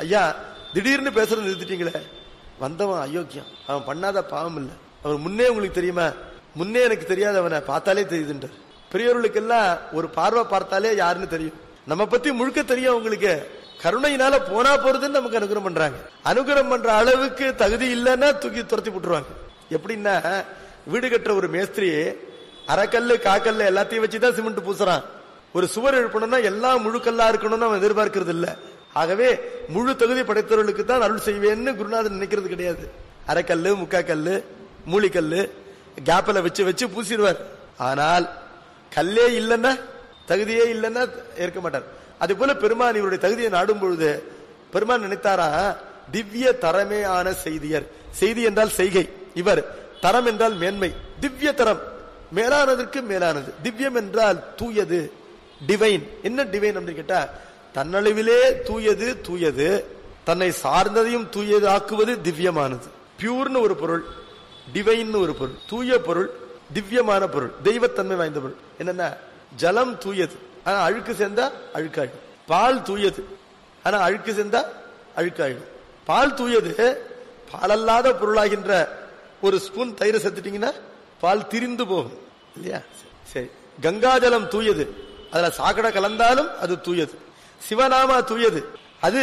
ஐயா திடீர்னு பேசுறது நிறுத்திட்டீங்களே வந்தவன் அயோக்கியம் அவன் பண்ணாத பாவம் இல்ல அவர் முன்னே உங்களுக்கு தெரியுமா முன்னே எனக்கு தெரியாத அவனை பார்த்தாலே தெரியுதுன்றார் பெரியவர்களுக்கெல்லாம் ஒரு பார்வை பார்த்தாலே யாருன்னு தெரியும் நம்ம பத்தி முழுக்க தெரியும் உங்களுக்கு கருணையினால போனா போறதுன்னு நமக்கு அனுகிரகம் பண்றாங்க அனுகிரகம் பண்ற அளவுக்கு தகுதி இல்லைன்னா தூக்கி துரத்தி போட்டுருவாங்க எப்படின்னா வீடு கட்டுற ஒரு மேஸ்திரி அரைக்கல்லு காக்கல்லு எல்லாத்தையும் வச்சுதான் சிமெண்ட் பூசுறான் ஒரு சுவர் எழுப்பணும்னா எல்லாம் முழுக்கல்லா இருக்கணும்னு அவன் எதிர்பார்க்கறது இல்ல ஆகவே முழு தகுதி படைத்தவர்களுக்கு தான் அருள் செய்வேன்னு குருநாதன் நினைக்கிறது கிடையாது அரைக்கல்லு முக்காக்கல்லு மூலிக்கல்லு கேப்பில் வச்சு வச்சு பூசிடுவார் ஆனால் கல்லே இல்லைன்னா தகுதியே இல்லைன்னா ஏற்க மாட்டார் அதே போல பெருமான் இவருடைய தகுதியை நாடும் பொழுது பெருமான் நினைத்தாரா திவ்ய தரமே ஆன செய்தியர் செய்தி என்றால் செய்கை இவர் தரம் என்றால் மேன்மை திவ்ய தரம் மேலானதற்கு மேலானது திவ்யம் என்றால் தூயது டிவைன் என்ன டிவைன் அப்படின்னு கேட்டா தன்னளவிலே தூயது தூயது தன்னை சார்ந்ததையும் தூயது ஆக்குவது திவ்யமானது பியூர்னு ஒரு பொருள் டிவைன்னு ஒரு பொருள் தூய பொருள் திவ்யமான பொருள் தெய்வத்தன்மை வாய்ந்த பொருள் என்னன்னா ஜலம் தூயது ஆனா அழுக்கு சேர்ந்தா அழுக்காயிடும் பால் தூயது ஆனா அழுக்கு சேர்ந்தா அழுக்காயிடும் பால் தூயது பாலல்லாத பொருளாகின்ற ஒரு ஸ்பூன் தயிர் செத்துட்டீங்கன்னா பால் திரிந்து போகும் இல்லையா சரி கங்காஜலம் தூயது அதுல சாக்கடை கலந்தாலும் அது தூயது சிவநாமா தூயது அது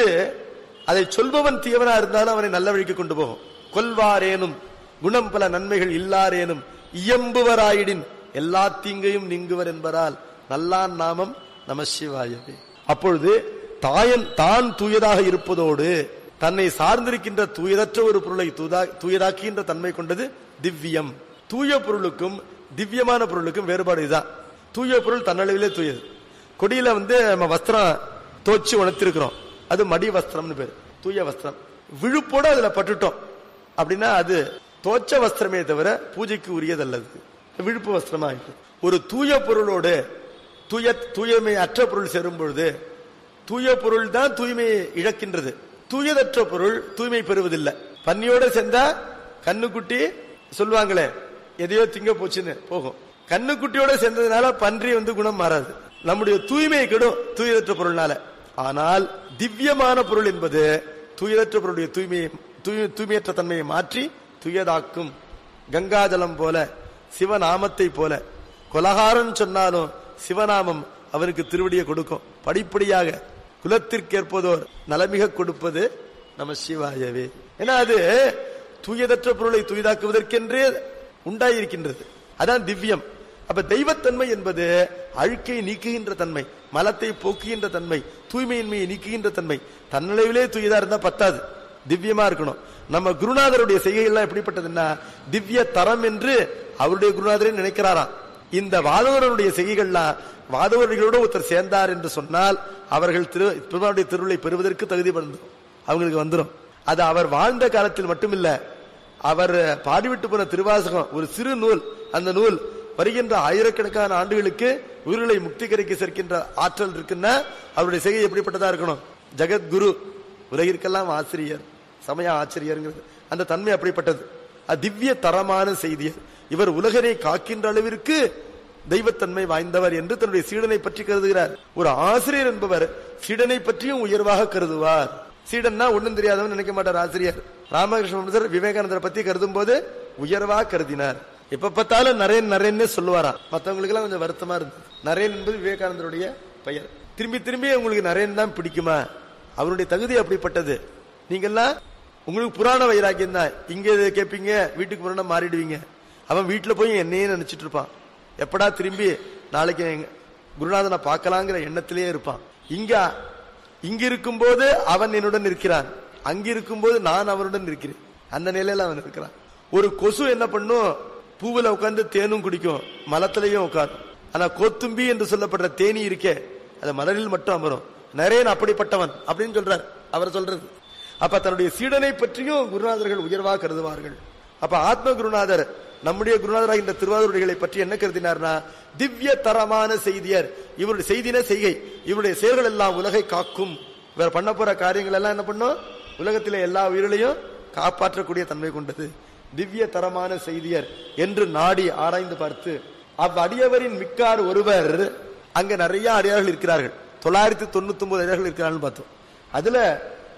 அதை சொல்பவன் தீவனா இருந்தாலும் அவனை நல்ல வழிக்கு கொண்டு போகும் கொல்வாரேனும் குணம் பல நன்மைகள் இல்லாரேனும் இயம்புவராயிடின் எல்லா தீங்கையும் நீங்குவர் என்பதால் நல்லான் நாமம் நம சிவாயவே அப்பொழுது தாயன் தான் தூயதாக இருப்பதோடு தன்னை சார்ந்திருக்கின்ற தூயதற்ற ஒரு பொருளை தூதா- தூயதாக்குகின்ற தன்மை கொண்டது திவ்யம் தூய பொருளுக்கும் திவ்யமான பொருளுக்கும் வேறுபாடு இதுதான் தூய பொருள் தன்னளவிலே தூயது கொடியில வந்து நம்ம வஸ்திரம் தோச்சு உணர்த்திருக்கிறோம் அது மடி வஸ்திரம்னு பேரு தூய வஸ்திரம் விழுப்போட அதுல பட்டுட்டோம் அப்படின்னா அது தோச்ச வஸ்திரமே தவிர பூஜைக்கு உரியதல்லது விழுப்பு வஸ்திரமா இருக்கு ஒரு தூய பொருளோடு தூய தூயமை அற்ற பொருள் சேரும் பொழுது தூய பொருள் தான் தூய்மையை இழக்கின்றது தூயதற்ற பொருள் தூய்மை பெறுவதில்லை பன்னியோட சேர்ந்தா கண்ணுக்குட்டி சொல்லுவாங்களே எதையோ திங்க போச்சுன்னு போகும் கண்ணுக்குட்டியோட சேர்ந்ததுனால பன்றி வந்து குணம் மாறாது நம்முடைய தூய்மையை கெடும் தூயதற்ற பொருள்னால ஆனால் திவ்யமான பொருள் என்பது தூயதற்ற பொருளுடைய தூய்மையை தூய் தூய்மையற்ற தன்மையை மாற்றி துயதாக்கும் கங்காஜலம் போல சிவநாமத்தை போல கொலகாரன் சொன்னாலும் சிவநாமம் அவனுக்கு திருவடியை கொடுக்கும் படிப்படியாக குலத்திற்கேற்பதோர் நலமிக கொடுப்பது நம சிவாயவே ஏன்னா அது தூயதற்ற பொருளை தூயதாக்குவதற்கென்றே உண்டாயிருக்கின்றது அதான் திவ்யம் அப்ப தெய்வத்தன்மை என்பது அழுக்கை நீக்குகின்ற தன்மை மலத்தை போக்குகின்ற தன்மை தூய்மையின்மையை நீக்குகின்ற தன்மை தன்னளவிலே தூயதா இருந்தா பத்தாது திவ்யமா இருக்கணும் நம்ம குருநாதருடைய செய்கைகள்லாம் எப்படிப்பட்டதுன்னா திவ்ய தரம் என்று அவருடைய குருநாதரே நினைக்கிறாராம் இந்த வாதவருடைய செய்கைகள்லாம் வாதவர்களோட ஒருத்தர் சேர்ந்தார் என்று சொன்னால் அவர்கள் திரு பெருமானுடைய திருவிழை பெறுவதற்கு தகுதி வந்துடும் அவங்களுக்கு வந்துடும் அது அவர் வாழ்ந்த காலத்தில் மட்டுமில்ல அவர் பாடிவிட்டு போன திருவாசகம் ஒரு சிறு நூல் அந்த நூல் வருகின்ற ஆயிரக்கணக்கான ஆண்டுகளுக்கு உயிர்களை முக்தி கரைக்கு சேர்க்கின்ற ஆற்றல் இருக்குன்னா அவருடைய செய்கை எப்படிப்பட்டதா இருக்கணும் ஜெகத்குரு உலகிற்கெல்லாம் ஆசிரியர் சமய ஆச்சரியருங்கிறது அந்த தன்மை அப்படிப்பட்டது அது திவ்ய தரமான செய்தியர் இவர் உலகனை காக்கின்ற அளவிற்கு தெய்வத்தன்மை வாய்ந்தவர் என்று தன்னுடைய சீடனை பற்றி கருதுகிறார் ஒரு ஆசிரியர் என்பவர் சீடனை பற்றியும் உயர்வாக கருதுவார் சீடன்னா ஒண்ணும் தெரியாதவன் நினைக்க மாட்டார் ஆசிரியர் ராமகிருஷ்ண பண்டிதர் விவேகானந்தரை பத்தி கருதும் போது உயர்வா கருதினார் எப்ப பார்த்தாலும் நரேன் நரேன்னு சொல்லுவாராம் மத்தவங்களுக்கு எல்லாம் கொஞ்சம் வருத்தமா இருந்தது நரேன் என்பது விவேகானந்தருடைய பெயர் திரும்பி திரும்பி உங்களுக்கு நரேன் தான் பிடிக்குமா அவருடைய தகுதி அப்படிப்பட்டது நீங்கெல்லாம் உங்களுக்கு புராண வைராக்கியம் தான் இங்க இதை கேட்பீங்க வீட்டுக்கு புராணம் மாறிடுவீங்க அவன் வீட்டுல போய் என்னையே நினைச்சிட்டு இருப்பான் எப்படா திரும்பி நாளைக்கு எங்க குருநாதனை பார்க்கலாங்கிற எண்ணத்திலேயே இருப்பான் இங்க இங்க இருக்கும்போது அவன் என்னுடன் இருக்கிறான் அங்க இருக்கும்போது நான் அவனுடன் இருக்கிறேன் அந்த நிலையில அவன் இருக்கிறான் ஒரு கொசு என்ன பண்ணும் பூவுல உட்கார்ந்து தேனும் குடிக்கும் மலத்திலையும் உட்காரும் ஆனா கோத்தும்பி என்று சொல்லப்படுற தேனி இருக்கே அது மலரில் மட்டும் அமரும் நரேன் அப்படிப்பட்டவன் அப்படின்னு சொல்றார் அவர் சொல்றது அப்ப தன்னுடைய சீடனை பற்றியும் குருநாதர்கள் உயர்வா கருதுவார்கள் அப்ப ஆத்ம குருநாதர் நம்முடைய குருநாதராகின்ற திருவாரூர்களை பற்றி என்ன கருதினார்னா திவ்ய தரமான செய்தியர் இவருடைய செய்தின செய்கை இவருடைய செயல்கள் எல்லாம் உலகை காக்கும் இவர் பண்ண போற காரியங்கள் எல்லாம் என்ன பண்ணும் உலகத்திலே எல்லா உயிர்களையும் காப்பாற்றக்கூடிய தன்மை கொண்டது திவ்ய தரமான செய்தியர் என்று நாடி ஆராய்ந்து பார்த்து அவ்வடியவரின் மிக்கார் ஒருவர் அங்க நிறைய அடியார்கள் இருக்கிறார்கள் தொள்ளாயிரத்தி தொண்ணூத்தி ஒன்பது அடியார்கள் இருக்கிறார்கள் பார்த்தோம் அதுல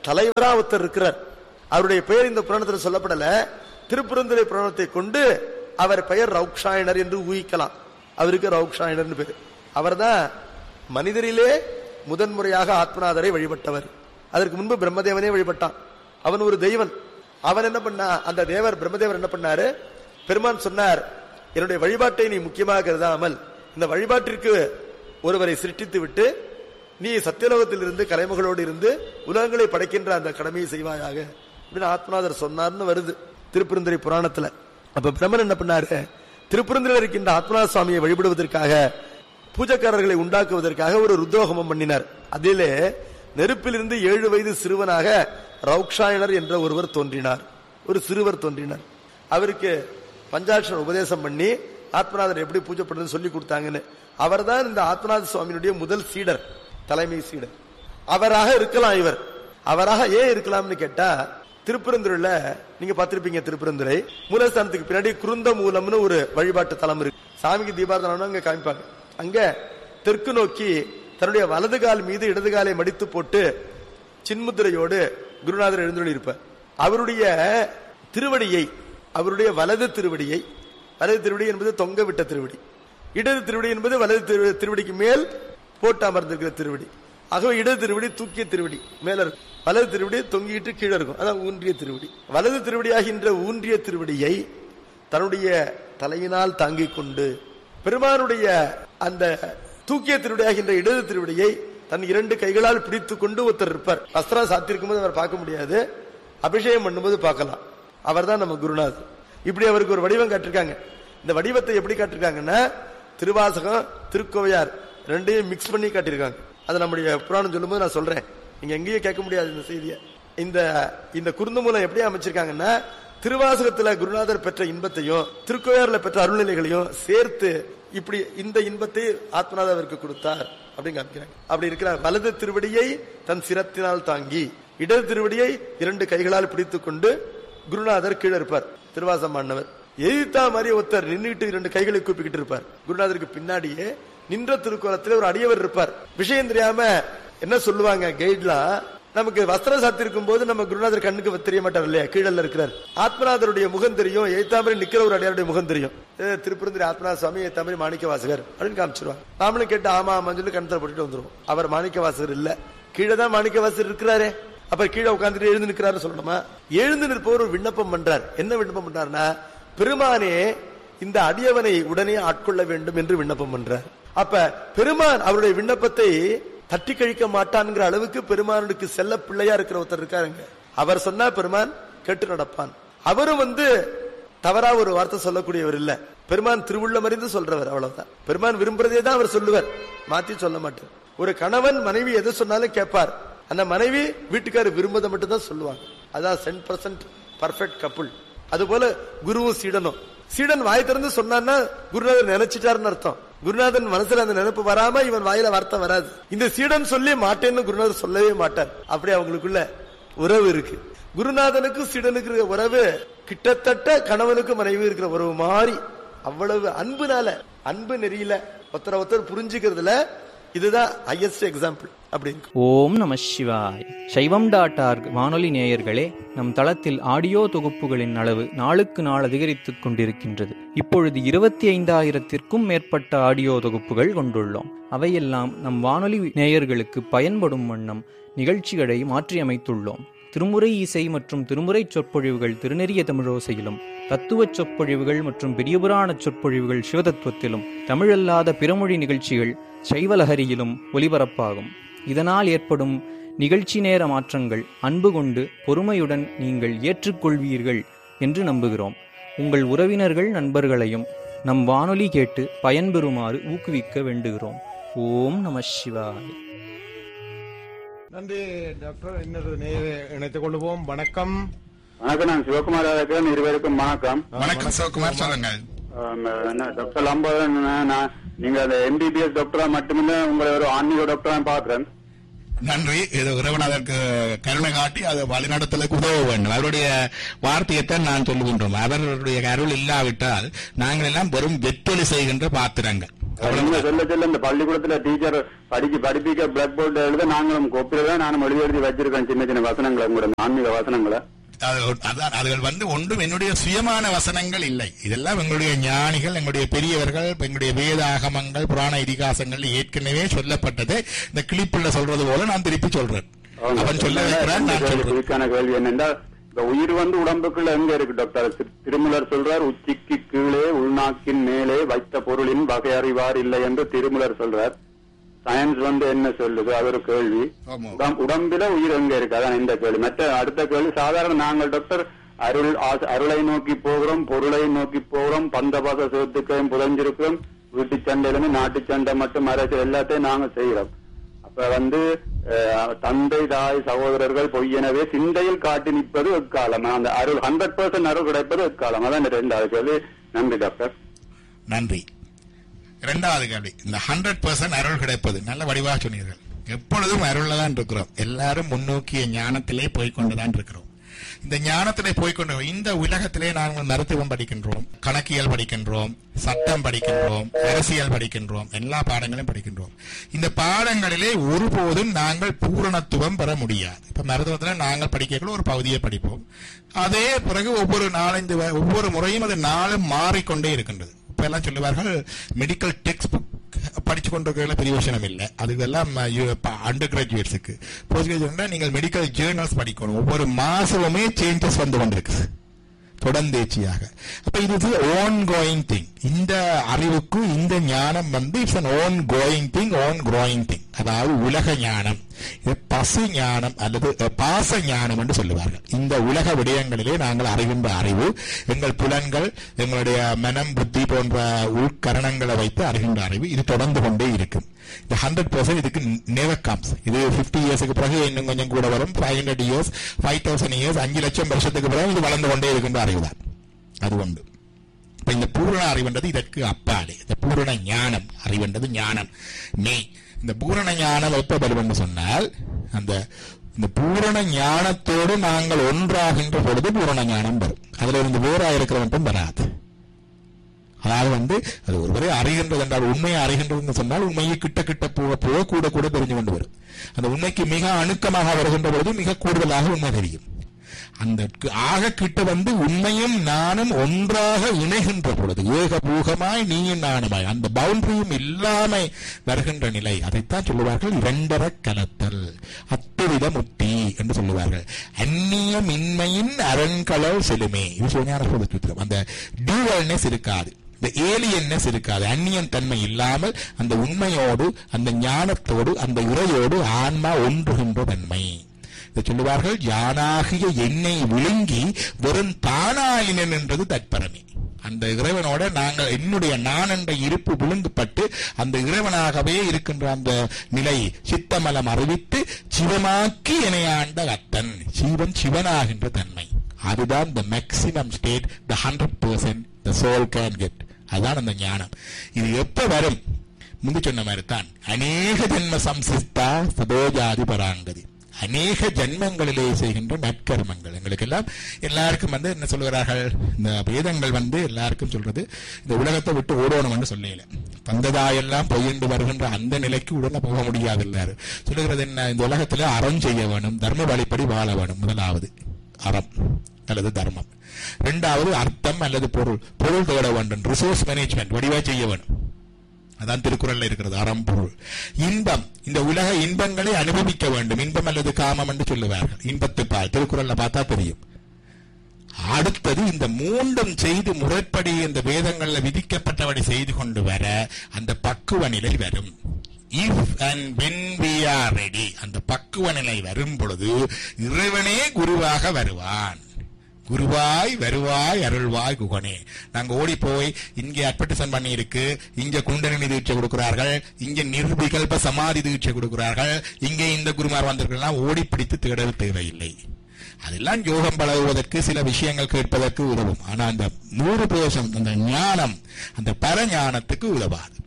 தலைவரா ஒருத்தர் இருக்கிறார் அவருடைய பெயர் இந்த புராணத்தில் சொல்லப்படல திருப்புரந்துரை புராணத்தை கொண்டு அவர் பெயர் ரவுக்ஷாயனர் என்று ஊகிக்கலாம் அவருக்கு ரவுக்ஷாயனர் பேர் அவர்தான் மனிதரிலே முதன்முறையாக ஆத்மநாதரை வழிபட்டவர் அதற்கு முன்பு பிரம்மதேவனே வழிபட்டான் அவன் ஒரு தெய்வன் அவன் என்ன பண்ணா அந்த தேவர் பிரம்மதேவர் என்ன பண்ணாரு பெருமான் சொன்னார் என்னுடைய வழிபாட்டை நீ முக்கியமாக கருதாமல் இந்த வழிபாட்டிற்கு ஒருவரை சிருஷ்டித்து விட்டு நீ சத்தியலோகத்தில் இருந்து கலைமகளோடு இருந்து உலகங்களை படைக்கின்ற அந்த கடமையை செய்வாயாக அப்படின்னு ஆத்மநாதர் சொன்னார்னு வருது திருப்பெருந்துறை புராணத்துல அப்ப பிரம்மன் என்ன பண்ணாரு திருப்பெருந்துறையில் இருக்கின்ற ஆத்மநாத சுவாமியை வழிபடுவதற்காக பூஜைக்காரர்களை உண்டாக்குவதற்காக ஒரு ருத்ரோகமம் பண்ணினார் அதிலே நெருப்பிலிருந்து ஏழு வயது சிறுவனாக ரவுக்ஷாயனர் என்ற ஒருவர் தோன்றினார் ஒரு சிறுவர் தோன்றினார் அவருக்கு பஞ்சாட்சர உபதேசம் பண்ணி ஆத்மநாதர் எப்படி பூஜை பண்றதுன்னு சொல்லி கொடுத்தாங்கன்னு அவர்தான் இந்த ஆத்மநாத சுவாமியினுடைய முதல் சீடர் தலைமை சீடர் அவராக இருக்கலாம் இவர் அவராக ஏன் இருக்கலாம்னு கேட்டா திருப்பரந்துரையில நீங்க பார்த்திருப்பீங்க திருப்பரந்துரை மூலஸ்தானத்துக்கு பின்னாடி குருந்த மூலம்னு ஒரு வழிபாட்டு தலம் இருக்கு சாமிக்கு தீபாரதனம் அங்க காமிப்பாங்க அங்க தெற்கு நோக்கி தன்னுடைய வலது கால் மீது இடது காலை மடித்து போட்டு சின்முத்திரையோடு குருநாதர் எழுந்துள்ளி இருப்பார் அவருடைய திருவடியை அவருடைய வலது திருவடியை வலது திருவடி என்பது தொங்க விட்ட திருவடி இடது திருவடி என்பது வலது திரு- திருவடிக்கு மேல் போட்டு அமர்ந்திருக்கிற திருவடி ஆகவே இடது திருவடி தூக்கிய திருவடி மேல இருக்கும் வலது திருவடி தொங்கிட்டு கீழே இருக்கும் அதான் ஊன்றிய திருவடி வலது திருவடியாகின்ற ஊன்றிய திருவடியை தன்னுடைய தலையினால் தாங்கிக் கொண்டு பெருமானுடைய அந்த தூக்கிய திருவடியாகின்ற இடது திருவடியை தன் இரண்டு கைகளால் பிடித்துக் கொண்டு ஒருத்தர் இருப்பார் வஸ்திரம் சாத்திருக்கும் போது அவர் பார்க்க முடியாது அபிஷேகம் பண்ணும்போது பார்க்கலாம் அவர்தான் நம்ம குருநாதர் இப்படி அவருக்கு ஒரு வடிவம் காட்டிருக்காங்க இந்த வடிவத்தை எப்படி காட்டிருக்காங்கன்னா திருவாசகம் திருக்கோவையார் ரெண்டையும் மிக்ஸ் பண்ணி காட்டியிருக்காங்க அதை நம்முடைய புராணம் சொல்லும்போது நான் சொல்றேன் நீங்க எங்கேயும் கேட்க முடியாது இந்த செய்தியை இந்த இந்த குருந்த மூலம் எப்படி அமைச்சிருக்காங்கன்னா திருவாசகத்துல குருநாதர் பெற்ற இன்பத்தையும் திருக்கோயாறுல பெற்ற அருள்நிலைகளையும் சேர்த்து இப்படி இந்த இன்பத்தை ஆத்மநாதர் அவருக்கு கொடுத்தார் அப்படின்னு காமிக்கிறாங்க அப்படி இருக்கிற வலது திருவடியை தன் சிரத்தினால் தாங்கி இடது திருவடியை இரண்டு கைகளால் பிடித்துக் கொண்டு குருநாதர் கீழே இருப்பார் திருவாசம் ஆண்டவர் எதிர்த்தா மாதிரி ஒருத்தர் நின்னுட்டு இரண்டு கைகளை கூப்பிக்கிட்டு இருப்பார் குருநாதருக்கு பின்னாடியே நின்ற திருக்கோலத்தில் ஒரு அடியவர் இருப்பார் விஷயம் தெரியாம என்ன சொல்லுவாங்க கைட்லாம் நமக்கு வஸ்திரம் சாத்திருக்கும் போது நம்ம குருநாதர் கண்ணுக்கு தெரிய மாட்டார் இல்லையா கீழல்ல இருக்கிறார் ஆத்மநாதருடைய முகம் தெரியும் எய்தாமரை நிக்கிற ஒரு அடியாருடைய முகம் தெரியும் ஏ, திருப்பரந்திரி ஆத்மநாத சுவாமி எய்தாமரை மாணிக்க வாசகர் அப்படின்னு காமிச்சிருவாங்க நாமளும் கேட்டு ஆமா ஆமான்னு சொல்லி கணத்துல போட்டுட்டு வந்துருவோம் அவர் மாணிக்க வாசகர் இல்ல கீழே தான் மாணிக்க வாசகர் இருக்கிறாரே அப்ப கீழே உட்கார்ந்துட்டு எழுந்து நிற்கிறாரு சொல்லணுமா எழுந்து நிற்பவர் ஒரு விண்ணப்பம் பண்றார் என்ன விண்ணப்பம் பண்றாருன்னா பெருமானே இந்த அடியவனை உடனே ஆட்கொள்ள வேண்டும் என்று விண்ணப்பம் பண்றார் அப்ப பெருமான் அவருடைய விண்ணப்பத்தை தட்டி கழிக்க மாட்டான்ங்கிற அளவுக்கு பெருமானுக்கு செல்ல பிள்ளையா இருக்கிற ஒருத்தர் இருக்காருங்க அவர் சொன்னா பெருமான் கேட்டு நடப்பான் அவரும் வந்து தவறா ஒரு வார்த்தை சொல்லக்கூடியவர் இல்ல பெருமான் திருவுள்ளம் அறிந்து சொல்றவர் அவ்வளவுதான் பெருமான் விரும்புறதே தான் அவர் சொல்லுவார் மாத்தி சொல்ல மாட்டார் ஒரு கணவன் மனைவி எது சொன்னாலும் கேட்பார் அந்த மனைவி வீட்டுக்காரர் விரும்பதை மட்டும் தான் சொல்லுவாங்க அதான் சென் பர்சன்ட் பர்ஃபெக்ட் கப்புள் அதுபோல குருவும் சீடனும் சீடன் வாய் திறந்து சொன்னான்னா குருநாதர் நினைச்சிட்டாருன்னு அர்த்தம் குருநாதன் மனசுல அந்த நினைப்பு வராம இவன் வாயில வார்த்தை வராது இந்த சீடன் சொல்லி மாட்டேன்னு குருநாதர் சொல்லவே மாட்டார் அப்படி அவங்களுக்குள்ள உறவு இருக்கு குருநாதனுக்கும் சீடனுக்கு இருக்கிற உறவு கிட்டத்தட்ட கணவனுக்கும் மனைவி இருக்கிற உறவு மாதிரி அவ்வளவு அன்புனால அன்பு நெறியில ஒருத்தர ஒருத்தர் புரிஞ்சுக்கிறதுல இதுதான் ஹையஸ்ட் எக்ஸாம்பிள் அப்படின்னு ஓம் நம சிவாய் சைவம் டாட் ஆர்க் வானொலி நேயர்களே நம் தளத்தில் ஆடியோ தொகுப்புகளின் அளவு நாளுக்கு நாள் அதிகரித்துக் கொண்டிருக்கின்றது இப்பொழுது இருபத்தி ஐந்தாயிரத்திற்கும் மேற்பட்ட ஆடியோ தொகுப்புகள் கொண்டுள்ளோம் அவையெல்லாம் நம் வானொலி நேயர்களுக்கு பயன்படும் வண்ணம் நிகழ்ச்சிகளை மாற்றியமைத்துள்ளோம் திருமுறை இசை மற்றும் திருமுறை சொற்பொழிவுகள் திருநெறிய தமிழோசையிலும் தத்துவச் சொற்பொழிவுகள் மற்றும் பெரியபுராண சொற்பொழிவுகள் சிவதத்துவத்திலும் தமிழல்லாத பிறமொழி நிகழ்ச்சிகள் சைவலஹரியிலும் ஒலிபரப்பாகும் இதனால் ஏற்படும் நிகழ்ச்சி நேர மாற்றங்கள் அன்பு கொண்டு பொறுமையுடன் நீங்கள் ஏற்றுக்கொள்வீர்கள் என்று நம்புகிறோம் உங்கள் உறவினர்கள் நண்பர்களையும் நம் வானொலி கேட்டு பயன்பெறுமாறு ஊக்குவிக்க வேண்டுகிறோம் ஓம் நம சிவாய் நன்றி டாக்டர் இன்னொரு நேர இணைத்துக் கொள்வோம் வணக்கம் வணக்கம் நான் சிவகுமார் இருக்கிறேன் இருவருக்கும் வணக்கம் வணக்கம் சிவகுமார் சொல்லுங்கள் ஆம், என்ன டாக்டர் லம்போதரன் நான் நீங்க அந்த எம்பிபிஎஸ் டாக்டரா மட்டுமில்ல உங்களை ஒரு ஆன்மீக டாக்டரா பாக்குறேன் நன்றி இது இறைவன் அதற்கு கருணை காட்டி அது வழிநடத்தலுக்கு உதவ வேண்டும் அவருடைய வார்த்தையைத்தான் நான் சொல்லுகின்றோம் அவர்களுடைய அருள் இல்லாவிட்டால் நாங்கள் எல்லாம் வெறும் வெற்றொலி செய்கின்ற பாத்திரங்கள் நீங்க சொல்ல சொல்ல இந்த பள்ளிக்கூடத்துல டீச்சர் படிக்க படிப்பிக்க பிளாக் போர்டு எழுத நாங்களும் கோப்பில தான் நானும் எழுதி எழுதி வச்சிருக்கேன் சின்ன சின்ன வசனங்களை உங்களோட ஆன்மீக வசனங்களை அது- அதான் அதுகள் வந்து ஒன்றும் என்னுடைய சுயமான வசனங்கள் இல்லை இதெல்லாம் எங்களுடைய ஞானிகள் எங்களுடைய பெரியவர்கள் எங்களுடைய வேத ஆகமங்கள் புராண இதிகாசங்கள் ஏற்கனவே சொல்லப்பட்டது இந்த கிளிப்புள்ள சொல்றது போல நான் திருப்பி சொல்றேன் அவன் சொல்ல வைக்கிறான் நான் சொல்றேன் இதுக்கான கேள்வி என்னென்றால் இந்த உயிர் வந்து உடம்புக்குள்ள எங்க இருக்கு டாக்டர் திரு- திருமலர் சொல்றார் உச்சிக்கு கீழே உள்நாக்கின் மேலே வைத்த பொருளின் வகையறிவார் இல்லை என்று திருமலர் சொல்றார் சயின்ஸ் வந்து என்ன சொல்லுது அது ஒரு கேள்வி ஆமா. உடம்- உடம்பில உயிர் எங்க இருக்கு அதான் இந்த கேள்வி மற்ற அடுத்த கேள்வி சாதாரண நாங்கள் டாக்டர் அருள் ஆச- அருளை நோக்கி போகிறோம் பொருளை நோக்கி போகிறோம் பந்தபாச சேர்த்துக்கையும் புதஞ்சிருக்கிறோம் வீட்டு சண்டையிலிருந்து நாட்டு சண்டை மட்டும் அரசியல் எல்லாத்தையும் நாங்க செய்யறோம் அப்ப வந்து அஹ், தந்தை தாய் சகோதரர்கள் பொய்யனவே சிந்தையில் காட்டி நிற்பது எக்காலம் அந்த அருள் ஹண்ட்ரட் பர்சன்ட் அருள் கிடைப்பது எக்காலம் அதான் இந்த ரெண்டாவது கேள்வி நன்றி டாக்டர் நன்றி இரண்டாவது கேள்வி இந்த ஹண்ட்ரட் பர்சன்ட் அருள் கிடைப்பது நல்ல வடிவாக சொன்னீர்கள் எப்பொழுதும் அருள்ல தான் இருக்கிறோம் எல்லாரும் முன்னோக்கிய ஞானத்திலே போய்கொண்டுதான் இருக்கிறோம் இந்த ஞானத்திலே போய்கொண்டு இந்த உலகத்திலே நாங்கள் மருத்துவம் படிக்கின்றோம் கணக்கியல் படிக்கின்றோம் சட்டம் படிக்கின்றோம் அரசியல் படிக்கின்றோம் எல்லா பாடங்களையும் படிக்கின்றோம் இந்த பாடங்களிலே ஒருபோதும் நாங்கள் பூரணத்துவம் பெற முடியாது இப்ப மருத்துவத்துல நாங்கள் படிக்கக்குள்ள ஒரு பகுதியை படிப்போம் அதே பிறகு ஒவ்வொரு நாலஞ்சு வ- ஒவ்வொரு முறையும் அது நாளும் மாறிக்கொண்டே இருக்கின்றது இப்ப எல்லாம் சொல்லுவார்கள் மெடிக்கல் டெக்ஸ்ட் புக் படிச்சு கொண்டிருக்கிறதுல பெரிய விஷயம் இல்லை அதுக்கெல்லாம் அண்டர் கிராஜுவேட்ஸுக்கு போஸ்ட் கிராஜுவேட் நீங்கள் மெடிக்கல் ஜேர்னல்ஸ் படிக்கணும் ஒவ்வொரு மாசமுமே சேஞ்சஸ் வந்து கொண்டிருக்கு தொடர்ந்தேச்சியாக அப்ப இது ஓன் கோயிங் திங் இந்த அறிவுக்கு இந்த ஞானம் வந்து it's an ongoing thing on growing thing அதாவது உலக ஞானம் இது பசு ஞானம் அல்லது அஹ், பாச ஞானம் என்று சொல்லுவார்கள் இந்த உலக விடயங்களிலே நாங்கள் அறிகின்ற அறிவு எங்கள் புலன்கள் எங்களுடைய மனம் புத்தி போன்ற உள்கரணங்களை வைத்து அறிகின்ற அறிவு இது தொடர்ந்து கொண்டே இருக்கும் இந்த ஹண்ட்ரட் பர்சன்ட் இதுக்கு நெவர் கம்ஸ் இது 50 இயர்ஸ்க்கு பிறகு இன்னும் கொஞ்சம் கூட வரும் five hundred years five thousand years அஞ்சு லட்சம் வருஷத்துக்கு பிறகு இது வளர்ந்து கொண்டே இருக்கின்ற அறிவுதான் அது உண்டு இப்ப இந்த பூரண அறிவுன்றது இதற்கு அப்பாலே இந்த பூரண ஞானம் அறிவுன்றது ஞானம் மெய் இந்த பூரண ஞானம் எப்ப வரும் என்று சொன்னால் அந்த இந்த பூரண ஞானத்தோடு நாங்கள் ஒன்றாகின்ற பொழுது பூரண ஞானம் வரும் அதுல இருந்து வேறா இருக்கிற மட்டும் வராது அதாவது வந்து அது ஒருவரை அறிகின்றது என்றால் உண்மையை அறிகின்றது சொன்னால் உண்மையை கிட்ட கிட்ட போக போக கூட கூட தெரிஞ்சு கொண்டு வரும் அந்த உண்மைக்கு மிக அணுக்கமாக வருகின்ற பொழுது மிக கூடுதலாக உண்மை தெரியும் அந்த கு- ஆக கிட்ட வந்து உண்மையும் நானும் ஒன்றாக இணைகின்ற பொழுது ஏகபூகமாய் நீயும் நானுமாய் அந்த பவுண்டரியும் இல்லாம வருகின்ற நிலை அதைத்தான் சொல்லுவார்கள் இரண்டர கலத்தல் அத்துவித முத்தி என்று சொல்லுவார்கள் அந்நிய மின்மையின் அரண்களல் செலுமே இது சிவஞான சூத்திரம் அந்த டியூவல்னஸ் இருக்காது இந்த ஏலியன்னஸ் இருக்காது அந்நியன் தன்மை இல்லாமல் அந்த உண்மையோடு அந்த ஞானத்தோடு அந்த இறையோடு ஆன்மா ஒன்றுகின்ற தன்மை இதை சொல்லுவார்கள் யானாகிய எண்ணெய் விழுங்கி வெறும் தானாயினன் என்றது தற்பரமே அந்த இறைவனோட நாங்கள் என்னுடைய நான் என்ற இருப்பு விழுந்துப்பட்டு அந்த இறைவனாகவே இருக்கின்ற அந்த நிலை சித்தமலம் அறிவித்து சிவமாக்கி இணையாண்ட அத்தன் சிவன் சிவனாகின்ற தன்மை அதுதான் the maximum state the hundred percent the soul can get அதுதான் அந்த ஞானம் இது எப்ப வரும் முந்தி சொன்ன மாதிரி தான் அநேக ஜென்ம சம்சிஸ்தா சதோஜாதி பராங்கதி அநேக ஜென்மங்களிலே செய்கின்ற நற்கர்மங்கள் எங்களுக்கு எல்லாம் எல்லாருக்கும் வந்து என்ன சொல்லுகிறார்கள் இந்த வேதங்கள் வந்து எல்லாருக்கும் சொல்றது இந்த உலகத்தை விட்டு ஓடணும் என்று சொல்லல வந்ததாயெல்லாம் பொய்யண்டு வருகின்ற அந்த நிலைக்கு உடனே போக முடியாது எல்லாரும் சொல்லுகிறது என்ன இந்த உலகத்துல அறம் செய்ய வேணும் தர்ம வழிப்படி வாழ வேணும் முதலாவது அறம் அல்லது தர்மம் இரண்டாவது அர்த்தம் அல்லது பொருள் பொருள் தேட வேண்டும் ரிசோர்ஸ் மேனேஜ்மெண்ட் வடிவா செய்ய வேணும் அதான் திருக்குறள்ல இருக்கிறது அறம் பொருள் இன்பம் இந்த உலக இன்பங்களை அனுபவிக்க வேண்டும் இன்பம் அல்லது காமம் என்று சொல்லுவார்கள் இன்பத்து பால் திருக்குறள்ல பார்த்தா தெரியும் அடுத்தது இந்த மூன்றும் செய்து முறைப்படி இந்த வேதங்கள்ல விதிக்கப்பட்டபடி செய்து கொண்டு வர அந்த பக்குவ நிலை வரும் if and when we are ready அந்த பக்குவ நிலை வரும் பொழுது இறைவனே குருவாக வருவான் குருவாய் வருவாய் அருள்வாய் குகனே நாங்க ஓடி போய் இங்கே அட்வர்டைஸ்மெண்ட் பண்ணி இருக்கு இங்க குண்டலினி தீட்சை கொடுக்கிறார்கள் இங்க நிர்விகல்ப சமாதி தீட்சை கொடுக்கிறார்கள் இங்கே இந்த குருமார் வந்திருக்கலாம் ஓடி பிடித்து தேடல் தேவையில்லை அதெல்லாம் யோகம் பழகுவதற்கு சில விஷயங்கள் கேட்பதற்கு உதவும் ஆனா அந்த நூறு பேசம் அந்த ஞானம் அந்த பரஞானத்துக்கு உதவாது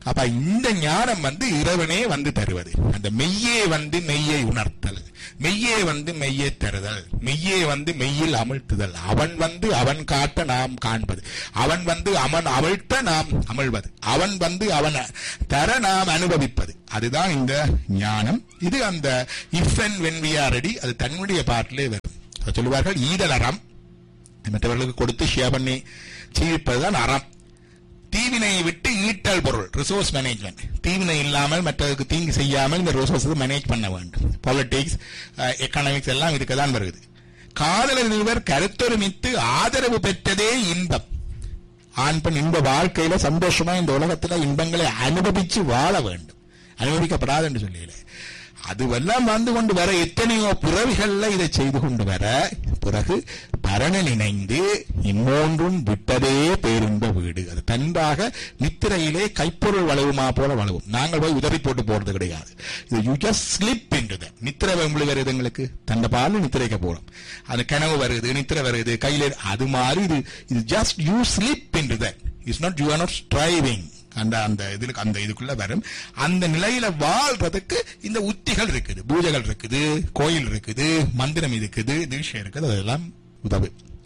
அப்ப இந்த ஞானம் வந்து இறைவனே வந்து தருவது அந்த மெய்யே வந்து மெய்யை உணர்த்தல் மெய்யே வந்து மெய்யை தருதல் மெய்யே வந்து மெய்யில் அமிழ்த்துதல் அவன் வந்து அவன் காட்ட நாம் காண்பது அவன் வந்து அவன் அமிழ்த்த நாம் அமிழ்வது அவன் வந்து அவன் தர நாம் அனுபவிப்பது அதுதான் இந்த ஞானம் இது அந்த if and when we are ready அது தன்னுடைய பாட்டிலே வரும் அதை சொல்லுவார்கள் ஈதல் அறம் மற்றவர்களுக்கு கொடுத்து ஷேர் பண்ணி சீவிப்பதுதான் அறம் தீவினையை விட்டு ஈட்டல் பொருள் ரிசோர்ஸ் மேனேஜ்மெண்ட் தீவினை இல்லாமல் மற்றவருக்கு தீங்கு செய்யாமல் இந்த ரிசோர்ஸ் மேனேஜ் பண்ண வேண்டும் பாலிடிக்ஸ் எக்கனாமிக்ஸ் எல்லாம் இதுக்கு தான் வருது காதலர் இருவர் கருத்தொருமித்து ஆதரவு பெற்றதே இன்பம் ஆண் பெண் இன்ப வாழ்க்கையில சந்தோஷமா இந்த உலகத்துல இன்பங்களை அனுபவிச்சு வாழ வேண்டும் அனுபவிக்கப்படாது என்று சொல்லல அதுவெல்லாம் வந்து கொண்டு வர எத்தனையோ பிறவிகள்ல இதை செய்து கொண்டு வர பிறகு பரணன் இணைந்து இம்மூன்றும் விட்டதே பேரின்ப வீடு அது தன்பாக நித்திரையிலே கைப்பொருள் வளவுமா போல வளவும் நாங்கள் போய் உதறி போட்டு போறது கிடையாது இது you just slip into that நித்திரை வெம்புளி வருது எங்களுக்கு தந்த பால் நித்திரைக்க போறோம் அது கனவு வருது நித்திரை வருது கையில அது மாதிரி இது இது just you slip into that it's not you are not striving அந்த அந்த இதுல அந்த இதுக்குள்ள வரும் அந்த நிலையில வாழ்றதுக்கு இந்த உத்திகள் இருக்குது பூஜைகள் இருக்குது கோயில் இருக்குது மந்திரம் இருக்குது தீட்சை இருக்குது அதெல்லாம் உதவு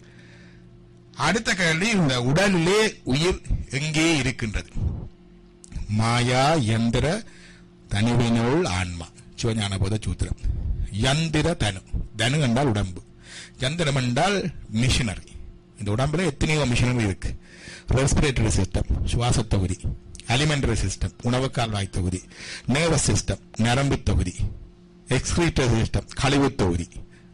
அடுத்த கேள்வி இந்த உடலிலே உயிர் எங்கே இருக்கின்றது மாயா யந்திர தனுவினுள் ஆன்மா சிவஞான போத சூத்திரம் யந்திர தனு தனு என்றால் உடம்பு யந்திரம் என்றால் மிஷினரி இந்த உடம்புல எத்தனையோ மிஷினரி இருக்கு ரெஸ்பிரேட்டரி சிஸ்டம் சுவாச தொகுதி அலிமெண்டரி சிஸ்டம் உணவு கால்வாய் தொகுதி நர்வஸ் சிஸ்டம் நரம்பு தொகுதி எக்ஸ்கிரீட்டரி சிஸ்டம் கழிவு தொகுதி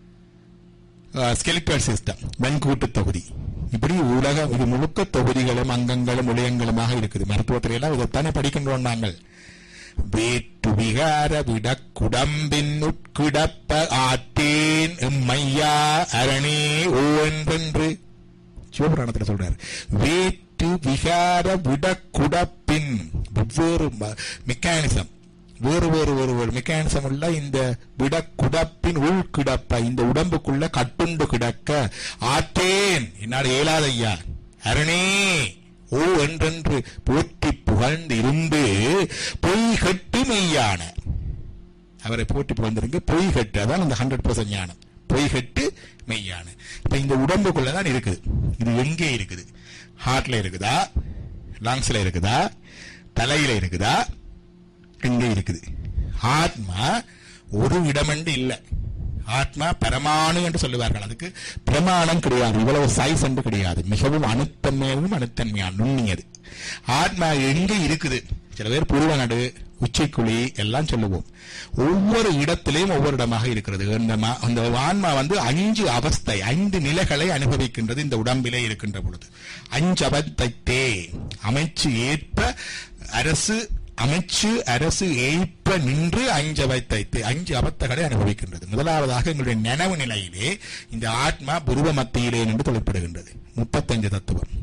ஸ்கெலிட்டல் சிஸ்டம் வெண்கூட்டு தொகுதி இப்படி உலக இது முழுக்க தொகுதிகளும் அங்கங்களும் உலயங்களுமாக இருக்குது மருத்துவத்தில எல்லாம் இதைத்தானே படிக்கின்றோம் நாங்கள் வேட்டு விகார விடக்குடம்பின் உட்கிடப்ப ஆட்டேன் எம்மையா அரணே ஓ என்றென்று சிவபுராணத்தில் சொல்றாரு வேட்டு விகார விடக்குடப்பின் வெவ்வேறு மெக்கானிசம் வேறு வேறு வேறு வேறு மெக்கானிசம் உள்ள இந்த விடக்குடப்பின் உள்கிடப்ப இந்த உடம்புக்குள்ள கட்டுண்டு கிடக்க ஆற்றேன் என்னால் இயலாத ஐயா அரணே ஓ என்றென்று போற்றி புகழ்ந்து இருந்து பொய் கட்டு மெய்யான அவரை போற்றி புகழ்ந்திருங்க பொய் கட்டு அதான் அந்த ஹண்ட்ரட் பர்சன்ட் ஞானம் பொய் கட்டு மெய்யான இப்ப இந்த உடம்புக்குள்ளதான் இருக்குது இது எங்கே இருக்குது ஹார்ட்ல இருக்குதா லங்ஸ்ல இருக்குதா தலையில இருக்குதா எங்கே இருக்குது ஆத்மா ஒரு இடமென்று இல்லை ஆத்மா பரமாணு என்று சொல்லுவார்கள் அதுக்கு பிரமாணம் கிடையாது இவ்வளவு சைஸ் என்று கிடையாது மிகவும் அணுத்தன்மையாகவும் அணுத்தன்மையான நுண்ணியது ஆத்மா எங்கே இருக்குது சில பேர் புருவ நடு உச்சிக்குழி எல்லாம் சொல்லுவோம் ஒவ்வொரு இடத்திலையும் ஒவ்வொரு இடமாக இருக்கிறது அந்த மா- அந்த ஆன்மா வந்து அஞ்சு அவஸ்தை ஐந்து நிலைகளை அனுபவிக்கின்றது இந்த உடம்பிலே இருக்கின்ற பொழுது அஞ்சு அவத்தைத்தே அமைச்சு ஏற்ப அரசு அமைச்சு அரசு ஏய்ப்ப நின்று அஞ்சு அவத்தைத்து அஞ்சு அவத்தைகளை அனுபவிக்கின்றது முதலாவதாக எங்களுடைய நனவு நிலையிலே இந்த ஆத்மா புருவ மத்தியிலே நின்று தொழிற்படுகின்றது முப்பத்தஞ்சு தத்துவம்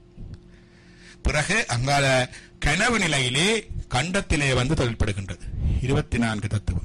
பிறகு அங்கால கனவு நிலையிலே கண்டத்திலே வந்து தொழிற்படுகின்றது இருபத்தி நான்கு தத்துவம்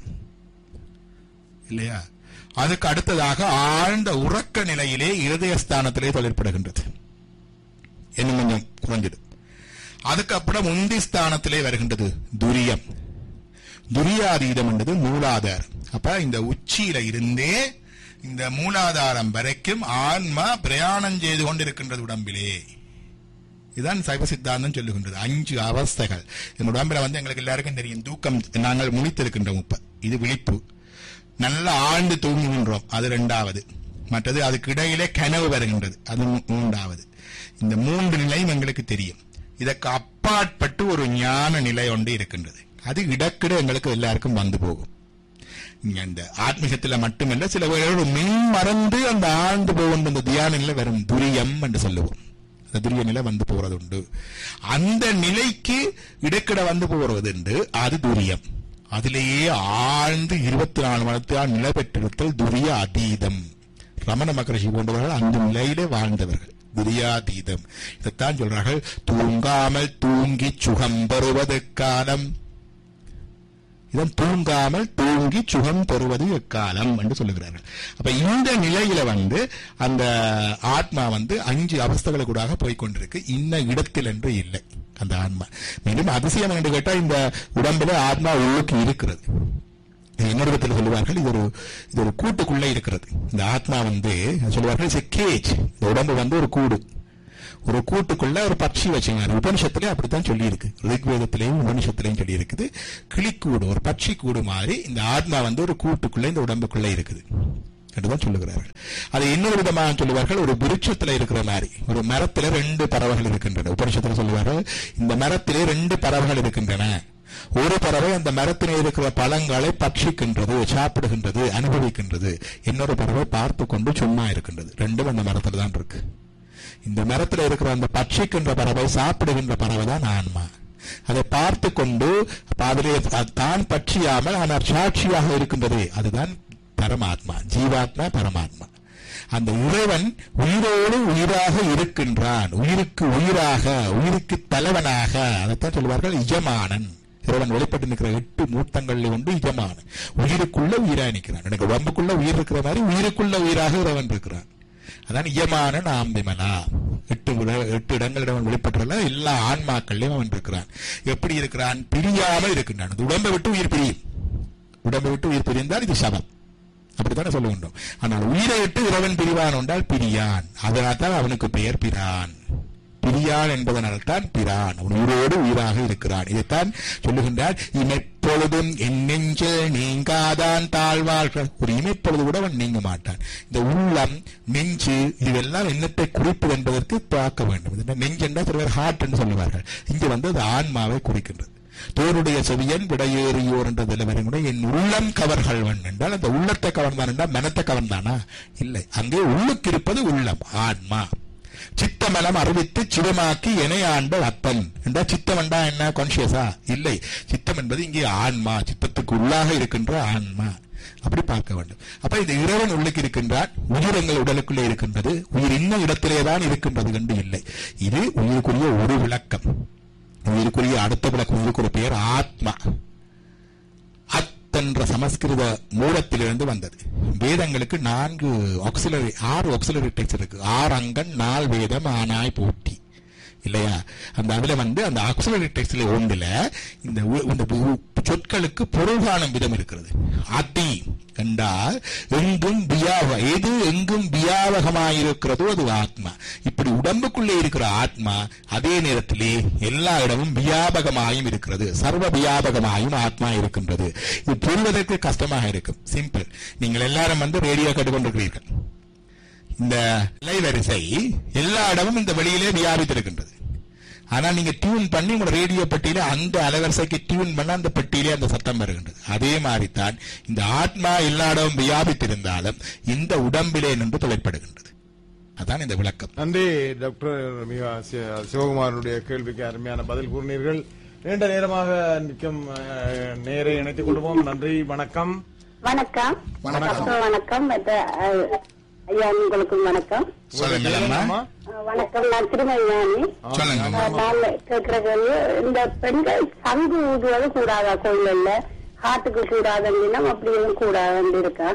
இல்லையா அதுக்கு அடுத்ததாக ஆழ்ந்த உறக்க நிலையிலே இருதயஸ்தானத்திலே தொழிற்படுகின்றது இன்னும் கொஞ்சம் குறைஞ்சது அதுக்கப்புறம் உந்தி ஸ்தானத்திலே வருகின்றது துரியம் துரியாதீதம் என்பது மூலாதாரம் அப்ப இந்த உச்சியில இருந்தே இந்த மூலாதாரம் வரைக்கும் ஆன்மா பிரயாணம் செய்து கொண்டிருக்கின்றது உடம்பிலே இதுதான் சைவ சித்தாந்தம் சொல்லுகின்றது அஞ்சு அவஸ்தைகள் இந்த உடம்புல வந்து எங்களுக்கு எல்லாருக்கும் தெரியும் தூக்கம் நாங்கள் முழித்திருக்கின்றோம் இப்ப இது விழிப்பு நல்லா ஆழ்ந்து தூங்குகின்றோம் அது ரெண்டாவது மற்றது அதுக்கு இடையிலே கனவு வருகின்றது அது மூ- மூன்றாவது இந்த மூன்று நிலையும் எங்களுக்கு தெரியும் இதற்கு அப்பாற்பட்டு ஒரு ஞான நிலை ஒன்று இருக்கின்றது அது இடக்கிட எங்களுக்கு எல்லாருக்கும் வந்து போகும் இங்க அந்த ஆத்மீகத்துல மட்டுமல்ல சில பேரோடு மின் மறந்து அந்த ஆழ்ந்து போகின்ற அந்த தியான நிலை வரும் துரியம் என்று சொல்லுவோம் அந்த துரிய நிலை வந்து போறது உண்டு அந்த நிலைக்கு இடக்கிட வந்து போறது உண்டு அது துரியம் அதிலேயே ஆழ்ந்து இருபத்தி நாலு மணத்தால் நிலை பெற்றிருத்தல் துரிய அதீதம் ரமண மகரிஷி போன்றவர்கள் அந்த நிலையிலே வாழ்ந்தவர்கள் துரியாதீதம் இதைத்தான் சொல்றார்கள் தூங்காமல் தூங்கி சுகம் பெறுவது காலம் இதன் தூங்காமல் தூங்கி சுகம் பெறுவது எக்காலம் என்று சொல்லுகிறார்கள் அப்ப இந்த நிலையில வந்து அந்த ஆத்மா வந்து அஞ்சு அவஸ்தைகளுக்கூடாக போய்க்கொண்டிருக்கு இன்ன இடத்தில் என்று இல்லை அந்த ஆன்மா மேலும் அதிசயம் என்று கேட்டா இந்த உடம்புல ஆத்மா உள்ளுக்கு இருக்கிறது இன்னொரு விதத்தில் சொல்லுவார்கள் இது ஒரு இது ஒரு கூட்டுக்குள்ளே இருக்கிறது இந்த ஆத்மா வந்து சொல்லுவார்கள் இட்ஸ் கேஜ் இந்த உடம்பு வந்து ஒரு கூடு ஒரு கூட்டுக்குள்ள ஒரு பட்சி வச்சுங்க உபனிஷத்திலே அப்படித்தான் சொல்லி இருக்கு ரிக்வேதத்திலையும் உபனிஷத்திலையும் சொல்லி இருக்குது கிளிக்கூடு ஒரு பட்சி கூடு மாதிரி இந்த ஆத்மா வந்து ஒரு கூட்டுக்குள்ள இந்த உடம்புக்குள்ள இருக்குது என்றுதான் சொல்லுகிறார்கள் அதை இன்னொரு விதமாக சொல்லுவார்கள் ஒரு விருட்சத்துல இருக்கிற மாதிரி ஒரு மரத்துல ரெண்டு பறவைகள் இருக்கின்றன உபனிஷத்துல சொல்லுவார்கள் இந்த மரத்திலே ரெண்டு பறவைகள் இருக்கின்றன ஒரு பறவை அந்த மரத்திலே இருக்கிற பழங்களை பட்சிக்கின்றது சாப்பிடுகின்றது அனுபவிக்கின்றது இன்னொரு பறவை பார்த்து கொண்டு சும்மா இருக்கின்றது ரெண்டும் அந்த மரத்துல தான் இருக்கு இந்த மரத்துல இருக்கிற அந்த பட்சிக்கின்ற பறவை சாப்பிடுகின்ற பறவை தான் ஆன்மா அதை பார்த்து கொண்டு அதிலே தான் பட்சியாமல் ஆனால் சாட்சியாக இருக்கின்றது அதுதான் பரமாத்மா ஜீவாத்மா பரமாத்மா அந்த இறைவன் உயிரோடு உயிராக இருக்கின்றான் உயிருக்கு உயிராக உயிருக்கு தலைவனாக அதைத்தான் சொல்வார்கள் இஜமானன் இறைவன் வெளிப்பட்டு நிற்கிற எட்டு மூர்த்தங்கள்ல ஒன்று இஜமானன் உயிருக்குள்ள உயிரா நிற்கிறான் எனக்கு உடம்புக்குள்ள உயிர் இருக்கிற மாதிரி உயிருக்குள்ள உயிராக இறைவன் இருக்கிறான் அதான் இயமான நாம் விமலா எட்டு விட- எட்டு இடங்களில் அவன் வெளிப்பட்டுள்ள எல்லா ஆன்மாக்கள்லயும் அவன் இருக்கிறான் எப்படி இருக்கிறான் பிரியாமல் இருக்கின்றான் அந்த உடம்பை விட்டு உயிர் பிரியும் உடம்பை விட்டு உயிர் பிரிந்தால் இது சமம் அப்படித்தானே சொல்ல வேண்டும் ஆனால் உயிரை விட்டு இறைவன் பிரிவான் என்றால் பிரியான் அதனால் தான் அவனுக்கு பெயர் பிரான் பிரியான் என்பதனால் தான் பிரான் அவன் உயிரோடு உயிராக இருக்கிறான் இதைத்தான் சொல்லுகின்றார் இமைப்பொழுதும் என் நெஞ்சில் நீங்காதான் தாழ்வார்கள் ஒரு இமைப்பொழுது கூட அவன் நீங்க மாட்டான் இந்த உள்ளம் நெஞ்சு இதெல்லாம் என்னத்தை குறிப்பது என்பதற்கு பார்க்க வேண்டும் இது நெஞ்சு என்றால் சில பேர் ஹார்ட் என்று சொல்லுவார்கள் இங்கு வந்து அது ஆன்மாவை குறிக்கின்றது தோருடைய செவியன் விடையேறியோர் என்றதில் வரைமுறை என் உள்ளம் கவர்கள்வன் என்றால் அந்த உள்ளத்தை கவர்ந்தான் என்றால் மனத்தை கவர்ந்தானா இல்லை அங்கே உள்ளுக்கு இருப்பது உள்ளம் ஆன்மா சித்தமலம் அறிவித்து சிவமாக்கி எனை ஆண்ட அப்பன் என்றால் சித்தம் என்றா என்ன கான்சியஸா இல்லை சித்தம் என்பது இங்கே ஆன்மா சித்தத்துக்கு உள்ளாக இருக்கின்ற ஆன்மா அப்படி பார்க்க வேண்டும் அப்ப இந்த இறைவன் உள்ளுக்கு இருக்கின்றான் உயிர் எங்கள் உடலுக்குள்ளே இருக்கின்றது உயிர் இன்ன இடத்திலே தான் இருக்கின்றது கண்டு இல்லை இது உயிருக்குரிய ஒரு விளக்கம் உயிருக்குரிய அடுத்த விளக்கம் உயிருக்கு ஒரு பெயர் ஆத்மா அத் என்ற சமஸ்கிருத மூலத்திலிருந்து வந்தது வேதங்களுக்கு நான்கு ஆக்சிலரி ஆறு ஆக்சிலரி டெக்ஸ்ட் இருக்கு ஆறு அங்கன் நால் வேதம் ஆனாய் போட்டி இல்லையா அந்த அதுல வந்து அந்த ஆக்சிலரி டெக்ஸ்ட்ல ஒன்றுல இந்த உ- இந்த உ- சொற்களுக்கு பொருள் காணும் விதம் இருக்கிறது அதி என்றால் எங்கும் வியாவ எது எங்கும் வியாபகமாயிருக்கிறதோ அது ஆத்மா இப்படி உடம்புக்குள்ளே இருக்கிற ஆத்மா அதே நேரத்திலே எல்லா இடமும் வியாபகமாயும் இருக்கிறது சர்வ வியாபகமாயும் ஆத்மா இருக்கின்றது இது புரிவதற்கு கஷ்டமாக இருக்கும் சிம்பிள் நீங்கள் எல்லாரும் வந்து ரேடியோ கேட்டுக்கொண்டிருக்கிறீர்கள் இந்த அலைவரிசை எல்லா இடமும் இந்த வெளியிலே வியாபித்திருக்கின்றது ஆனா நீங்க டியூன் பண்ணி உங்க ரேடியோ பெட்டியில அந்த அலைவரிசைக்கு டியூன் பண்ண அந்த பெட்டியிலே அந்த சத்தம் வருகின்றது அதே மாதிரிதான் இந்த ஆத்மா எல்லா இடமும் வியாபித்திருந்தாலும் இந்த உடம்பிலே நின்று தொலைப்படுகின்றது அதான் இந்த விளக்கம் நன்றி டாக்டர் மிக சி- சிவகுமாரனுடைய கேள்விக்கு அருமையான பதில் கூறினீர்கள் நீண்ட நேரமாக நிற்கும் அஹ், நேரை இணைத்துக் கொள்வோம் நன்றி வணக்கம் வணக்கம் வணக்கம். டாக்டர் வணக்கம் மற்ற, அஹ், ஐயா உங்களுக்கும் வணக்கம் சொல்லுங்கள் அம்மா. அம்மா. அஹ், வணக்கம் நான் திருமதி சொல்லுங்க அம்மா. நான் கேட்கிற கேள்வி இந்த பெண்கள் சங்கு ஊதுவது கூடாதா கோயில்ல ஹார்ட்டுக்கு கூடாதுன்னா அப்படி எதுவும் கூடாதுன்னு இருக்கா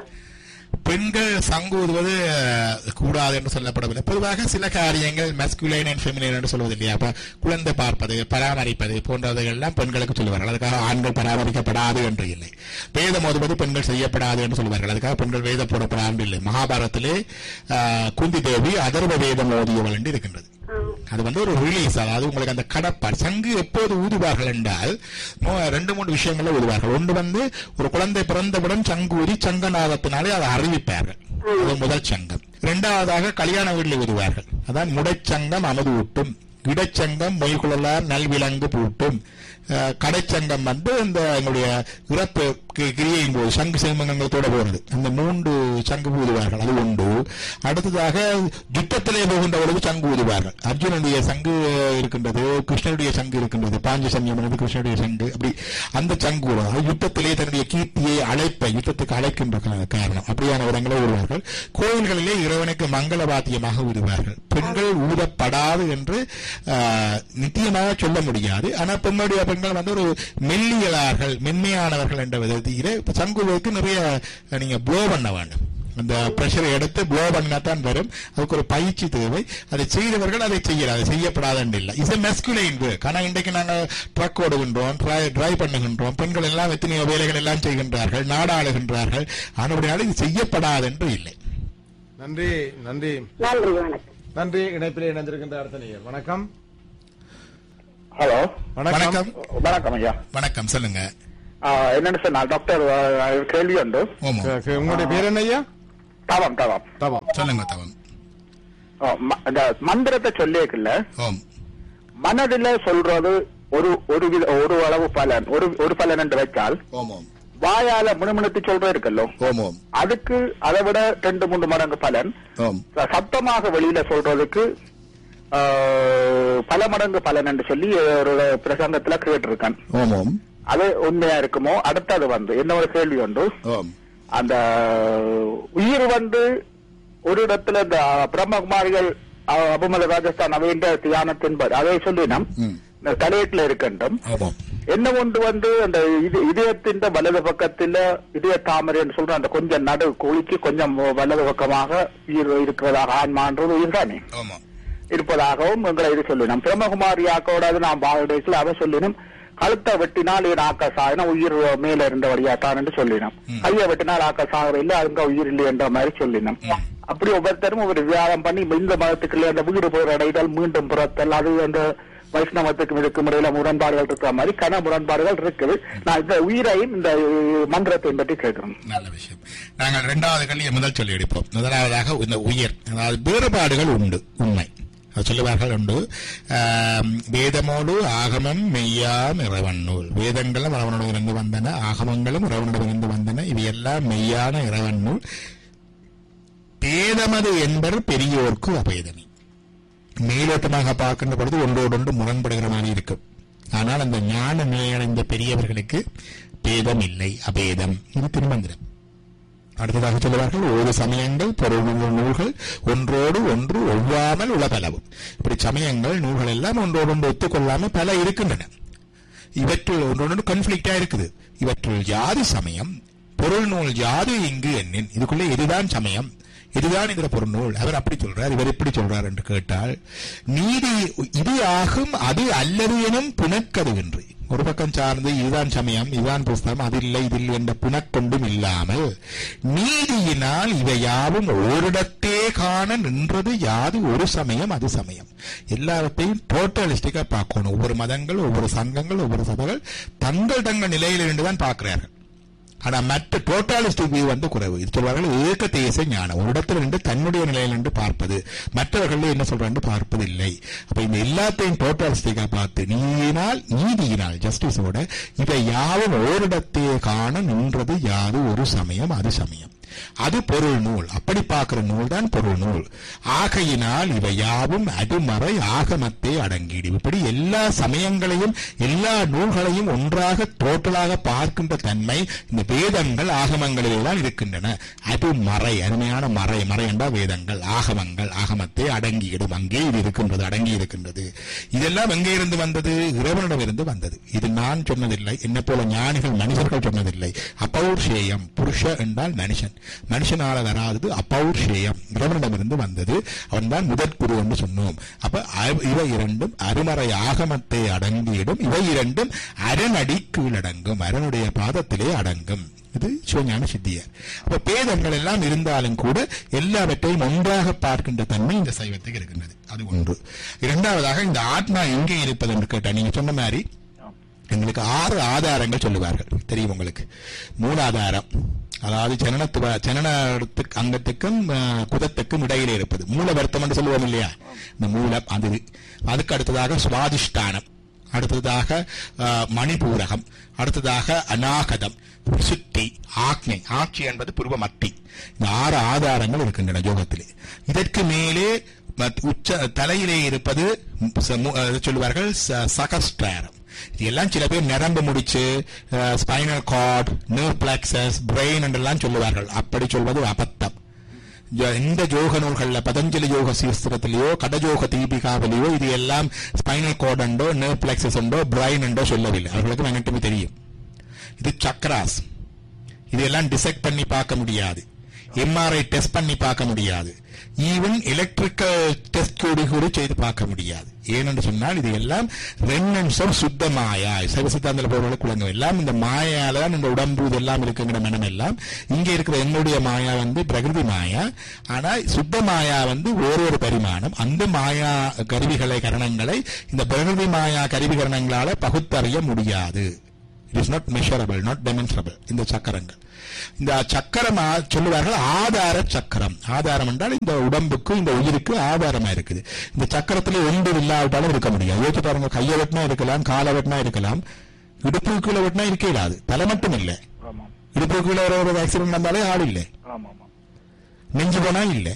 பெண்கள் சங்கூதுவது கூடாது என்று சொல்லப்படவில்லை பொதுவாக சில காரியங்கள் மஸ்குலைன் அண்ட் ஃபெமினைன் என்று சொல்வது இல்லையா அப்ப குழந்தை பார்ப்பது பராமரிப்பது போன்றவைகள் எல்லாம் பெண்களுக்கு சொல்லுவார்கள் அதுக்காக ஆண்கள் பராமரிக்கப்படாது என்று இல்லை வேதம் ஓதுவது பெண்கள் செய்யப்படாது என்று சொல்லுவார்கள் அதுக்காக பெண்கள் வேதம் போடப்படாது இல்லை மகாபாரதத்திலே ஆஹ், குந்தி தேவி அதர்வ வேதம் ஓதியவள் என்று இருக்கின்றது அது வந்து ஒரு ரிலீஸ் அதாவது உங்களுக்கு அந்த கடப்பாடு சங்கு எப்போது ஊதுவார்கள் என்றால் மோ- ரெண்டு மூணு விஷயங்கள்ல ஊதுவார்கள் ஒன்று வந்து ஒரு குழந்தை பிறந்தவுடன் சங்கு ஊதி சங்கநாதத்தினாலே அதை அறிவிப்பார்கள் அது முதல் சங்கம் இரண்டாவதாக கல்யாண வீட்டில் ஊதுவார்கள் அதான் முடைச்சங்கம் அமுது ஊட்டும் இடைச்சங்கம் மொய்குழலார் நல்விலங்கு பூட்டும் அஹ், கடைச்சங்கம் வந்து இந்த எங்களுடைய இறப்புக்கு கி- கிரியையின் போது சங்கு சேமங்கங்களோட போறது அந்த மூன்று சங்கு ஊதுவார்கள் அது உண்டு அடுத்ததாக யுத்தத்திலே போகின்ற பொழுது சங்கு ஊதுவார்கள் அர்ஜுனனுடைய சங்கு இருக்கின்றது கிருஷ்ணனுடைய சங்கு இருக்கின்றது பாஞ்சசன்யம் என்பது கிருஷ்ணனுடைய சங்கு அப்படி அந்த சங்கு ஊதுவார்கள் யுத்தத்திலே தன்னுடைய கீர்த்தியை அழைப்ப யுத்தத்துக்கு அழைக்கின்ற கா- காரணம் அப்படியான இடங்களை ஊதுவார்கள் கோயில்களிலே இறைவனுக்கு மங்கள வாத்தியமாக ஊதுவார்கள் பெண்கள் ஊதப்படாது என்று ஆஹ், நித்தியமாக சொல்ல முடியாது ஆனால் பெண்களுடைய பெண்கள் வந்து ஒரு மெல்லியலார்கள் மென்மையானவர்கள் என்ற விதத்திலே சங்குவதற்கு நிறைய அஹ், நீங்க ப்ளோ பண்ண வேண்டும் அந்த பிரஷரை எடுத்து ப்ளோ பண்ணினா தான் வரும் அதுக்கு ஒரு பயிற்சி தேவை அதை செய்தவர்கள் அதை செய்யலாம் அதை செய்யப்படாதுன்னு இல்லை இது மெஸ்குலைன் ஒர்க் ஆனால் இன்றைக்கு நாங்கள் ட்ரக் ஓடுகின்றோம் டிரைவ் பண்ணுகின்றோம் பெண்கள் எல்லாம் எத்தனையோ வேலைகள் எல்லாம் செய்கின்றார்கள் நாடாளுகின்றார்கள் ஆனால் இது செய்யப்படாது என்று இல்லை நன்றி நன்றி நன்றி வணக்கம் நன்றி இணைப்பிலே இணைந்திருக்கின்ற அடுத்த நேயர் வணக்கம் ஹலோ வணக்கம் வணக்கம் ஐயா வணக்கம் சொல்லுங்க ஆஹ் என்னன்னு சொன்னா டாக்டர் ஆஹ் கேள்வி உண்டு ஓமோ க- க- உங்களுடைய பேர் என்ன ஐயா தவம் தவம் தவம் சொல்லுங்க தவம் ஆஹ் ம- இந்த மந்திரத்தை சொல்லியிருக்குல்ல ஓம் மனதில சொல்றது ஒரு ஒரு வித ஒரு அளவு பலன் ஒரு ஒரு பலன் என்று வைத்தால் ஓம் ஓம் வாயால முணுமுணுத்து சொல்றது இருக்கல்லோ ஓம் ஓம் அதுக்கு அதை விட ரெண்டு மூன்று மடங்கு பலன் ஓம் சத்தமாக வெளியில சொல்றதுக்கு ஆஹ், பல மடங்கு பலன் என்று சொல்லி ஒரு பிரசங்கத்துல கேட்டிருக்கேன் ஓம் ஓம் அது உண்மையா இருக்குமோ அடுத்தது வந்து என்ன ஒரு கேள்வி உண்டு ஓம் அந்த உயிர் வந்து ஒரு இடத்துல இந்த பிரம்மகுமாரிகள் அஹ், அபுமல ராஜஸ்தான் அவைன்ற தியானத்தின்படி அதை சொல்லினோம் ம். இந்த தலையீட்டுல இருக்கின்றோம் ஓம் என்ன ஒன்று வந்து அந்த இது- இதயத்தின் வலது பக்கத்துல இதய தாமரைன்னு சொல்ற அந்த கொஞ்சம் நடு குளிக்கு கொஞ்சம் வலது பக்கமாக உயிர் இருக்கிறதாக ஆன்மான்றது உயிர்தானே ஓம் இருப்பதாகவும் எங்களை இது சொல்லினோம் பிரம்மகுமாரியாக்கோட நாம் பாடத்தில் அவ சொல்லினோம் கழுத்தை வெட்டினால் என் ஆக்க சாயினா உயிர் மேல இருந்தபடியா தான் என்று சொல்லினோம் கையை வெட்டினால் ஆக்க சாகர இல்ல அங்க உயிர் இல்லை என்ற மாதிரி சொல்லினோம் அப்படி ஒவ்வொருத்தரும் ஒவ்வொரு விவாதம் பண்ணி இந்த மதத்துக்குள்ள அந்த வீடு போகிற இடைதல் மீண்டும் புறத்தல் அது அந்த வைஷ்ணவத்துக்கும் இதுக்கும் இடையில முரண்பாடுகள் இருக்கிற மாதிரி கன முரண்பாடுகள் இருக்குது நான் இந்த உயிரையும் இந்த மந்திரத்தையும் பற்றி கேட்கிறேன் நல்ல விஷயம் நாங்கள் இரண்டாவது கல்வியை முதல் சொல்லி எடுப்போம் முதலாவதாக இந்த உயிர் அதாவது வேறுபாடுகள் உண்டு உண்மை அது சொல்லுவார்கள் உண்டு ஆம், வேதமோடு ஆகமம் மெய்யாம் இறைவன் நூல் வேதங்களும் இறைவனிடமிருந்து வந்தன ஆகமங்களும் இறைவனிடமிருந்து வந்தன இவையெல்லாம் மெய்யான இறைவன் நூல் பேதமது என்பர் பெரியோர்க்கு அபேதனி மேலோட்டமாக பார்க்கின்ற பொழுது ஒன்றோடொன்று முரண்படுகிற மாதிரி இருக்கும் ஆனால் அந்த ஞான நிலையடைந்த பெரியவர்களுக்கு பேதம் இல்லை அபேதம் இது திருமந்திரம் அடுத்ததாக சொல்லுவார்கள் ஒரு சமயங்கள் பொருள் நூல்கள் ஒன்றோடு ஒன்று ஒவ்வாமல் உலகளவும் இப்படி சமயங்கள் நூல்கள் எல்லாம் ஒன்றோடு ஒன்று ஒத்துக்கொள்ளாமல் பல இருக்கின்றன இவற்றுள் ஒன்றொன்று கன்ஃபிளிக்டா இருக்குது இவற்றுள் யாது சமயம் பொருள் நூல் யாது இங்கு என்னின் இதுக்குள்ளே இதுதான் சமயம் இதுதான் இந்த பொருள் நூல் அவர் அப்படி சொல்றார் இவர் இப்படி சொல்றார் என்று கேட்டால் நீதி இது ஆகும் அது அல்லது எனும் புனக்கதுவின்றி ஒரு பக்கம் சார்ந்து இதுதான் சமயம் இதுதான் புஸ்தகம் அது இல்லை இது இல்லை என்ற புனக்கொண்டும் இல்லாமல் நீதியினால் இவை யாவும் ஓரிடத்தே காண நின்றது யாது ஒரு சமயம் அது சமயம் எல்லாவற்றையும் டோட்டலிஸ்டிக்கா பார்க்கணும் ஒவ்வொரு மதங்கள் ஒவ்வொரு சங்கங்கள் ஒவ்வொரு சபைகள் தங்கள் தங்கள் நிலையிலிருந்து தான் பார்க்கிறார்கள் ஆனா மற்ற டோட்டாலிஸ்டிக் வியூ வந்து குறைவு இது சொல்வார்கள் ஏக தேச ஞானம் ஒரு இடத்துல நின்று தன்னுடைய நிலையில நின்று பார்ப்பது மற்றவர்கள் என்ன சொல்றாங்க பார்ப்பது இல்லை அப்ப இந்த எல்லாத்தையும் டோட்டாலிஸ்டிக்கா பார்த்து நீதியினால் நீதியினால் ஜஸ்டிஸோட இதை யாவும் ஓரிடத்தே காண நின்றது யாது ஒரு சமயம் அது சமயம் அது பொருள் நூல் அப்படி பார்க்கிற நூல் தான் பொருள் நூல் ஆகையினால் இவை யாவும் அடுமறை ஆகமத்தை அடங்கிடும் இப்படி எல்லா சமயங்களையும் எல்லா நூல்களையும் ஒன்றாக டோட்டலாக பார்க்கின்ற தன்மை இந்த வேதங்கள் ஆகமங்களிலே தான் இருக்கின்றன அது மறை அருமையான மறை மறை என்றால் வேதங்கள் ஆகமங்கள் ஆகமத்தை அடங்கியிடும் அங்கே இது இருக்கின்றது அடங்கி இருக்கின்றது இதெல்லாம் எங்கே இருந்து வந்தது இறைவனிடமிருந்து வந்தது இது நான் சொன்னதில்லை என்னை போல ஞானிகள் மனிதர்கள் சொன்னதில்லை அப்பௌர்ஷேயம் புருஷ என்றால் மனுஷன் மனுஷனால வராதது அப்பௌர்ஷேயம் இறைவனிடமிருந்து வந்தது அவன்தான் முதற் குரு என்று சொன்னோம் அப்ப அ- இவை இரண்டும் அருமறை ஆகமத்தை அடங்கியிடும் இவை இரண்டும் அரணடி கீழடங்கும் அரணுடைய பாதத்திலே அடங்கும் இது சிவஞான சித்தியர் அப்ப பேதங்கள் எல்லாம் இருந்தாலும் கூட எல்லாவற்றையும் ஒன்றாக பார்க்கின்ற தன்மை இந்த சைவத்துக்கு இருக்கின்றது அது ஒன்று இரண்டாவதாக இந்த ஆத்மா எங்கே இருப்பது என்று கேட்டா நீங்க சொன்ன மாதிரி எங்களுக்கு ஆறு ஆதாரங்கள் சொல்லுவார்கள் தெரியும் உங்களுக்கு மூலாதாரம் அதாவது ஜனனத்துவ ஜனனத்துக்கு அங்கத்துக்கும் அஹ், குதத்துக்கும் இடையிலே இருப்பது மூல வருத்தம் என்று சொல்லுவோம் இல்லையா இந்த மூலம் அது அதுக்கு அடுத்ததாக சுவாதிஷ்டானம் அடுத்ததாக அஹ், மணிபூரகம் அடுத்ததாக அநாகதம் சுத்தி ஆக்ஞை ஆட்சி என்பது புருவ மத்தி இந்த ஆறு ஆதாரங்கள் இருக்கின்றன யோகத்திலே இதற்கு மேலே மத்- உச்ச தலையிலே இருப்பது ச- மு- அஹ், சொல்லுவார்கள் ச- சகஸ்ட்ராரம் இது எல்லாம் சில பேர் நரம்பு முடிச்சு spinal cord nerve plexus brain என்றெல்லாம் சொல்லுவார்கள் அப்படி சொல்வது அபத்தம் ஜ- இந்த யோக நூல்கள்ல பதஞ்சலி யோக சாஸ்திரத்திலேயோ கடஜோக தீபிகாவிலேயோ இது எல்லாம் ஸ்பைனல் கார்டு உண்டோ நர்வ் பிளெக்சஸ் உண்டோ பிரைன் உண்டோ சொல்லவில்லை அவர்களுக்கு எனக்குமே தெரியும் இது சக்ராஸ் இதெல்லாம் டிசெக்ட் பண்ணி பார்க்க முடியாது எம்ஆர்ஐ டெஸ்ட் பண்ணி பார்க்க முடியாது ஈவன் எலக்ட்ரிக்கல் டெஸ்ட் கூட கூட செய்து பார்க்க முடியாது ஏனென்று சொன்னால் இது எல்லாம் ரெமனன்ஸ் ஆஃப் சுத்த மாயா சைவ சித்தாந்தத்தில் போறவர்களுக்கு குழந்தை எல்லாம் இந்த மாயால தான் இந்த உடம்பு இதெல்லாம் இருக்குங்கிற மனம் எல்லாம் இங்க இருக்கிற என்னுடைய மாயா வந்து பிரகிருதி மாயா ஆனா சுத்த மாயா வந்து ஓரொரு பரிமாணம் அந்த மாயா கருவிகளை கரணங்களை இந்த பிரகிருதி மாயா கருவி கரணங்களால பகுத்தறிய முடியாது it is not measurable not demonstrable இந்த சக்கரங்கள் இந்த சக்கரம் ஆ- சொல்லுவார்கள் ஆதார சக்கரம் ஆதாரம் என்றால் இந்த உடம்புக்கு இந்த உயிருக்கு ஆதாரமா இருக்குது இந்த சக்கரத்துல ஒன்று இல்லாவிட்டாலும் இருக்க முடியாது யோசிச்சு பாருங்க கையை வெட்டினா இருக்கலாம் காலை வெட்டினா இருக்கலாம் இடுப்பு கீழே வெட்டினா இருக்க இயலாது தலை மட்டும் இல்லை ஆமாம் இடுப்பு கீழே ஒரு ஒரு ஆக்சிடென்ட் நடந்தாலே ஆள் இல்லை ஆமாம் ஆமாம் நெஞ்சு போனா இல்லை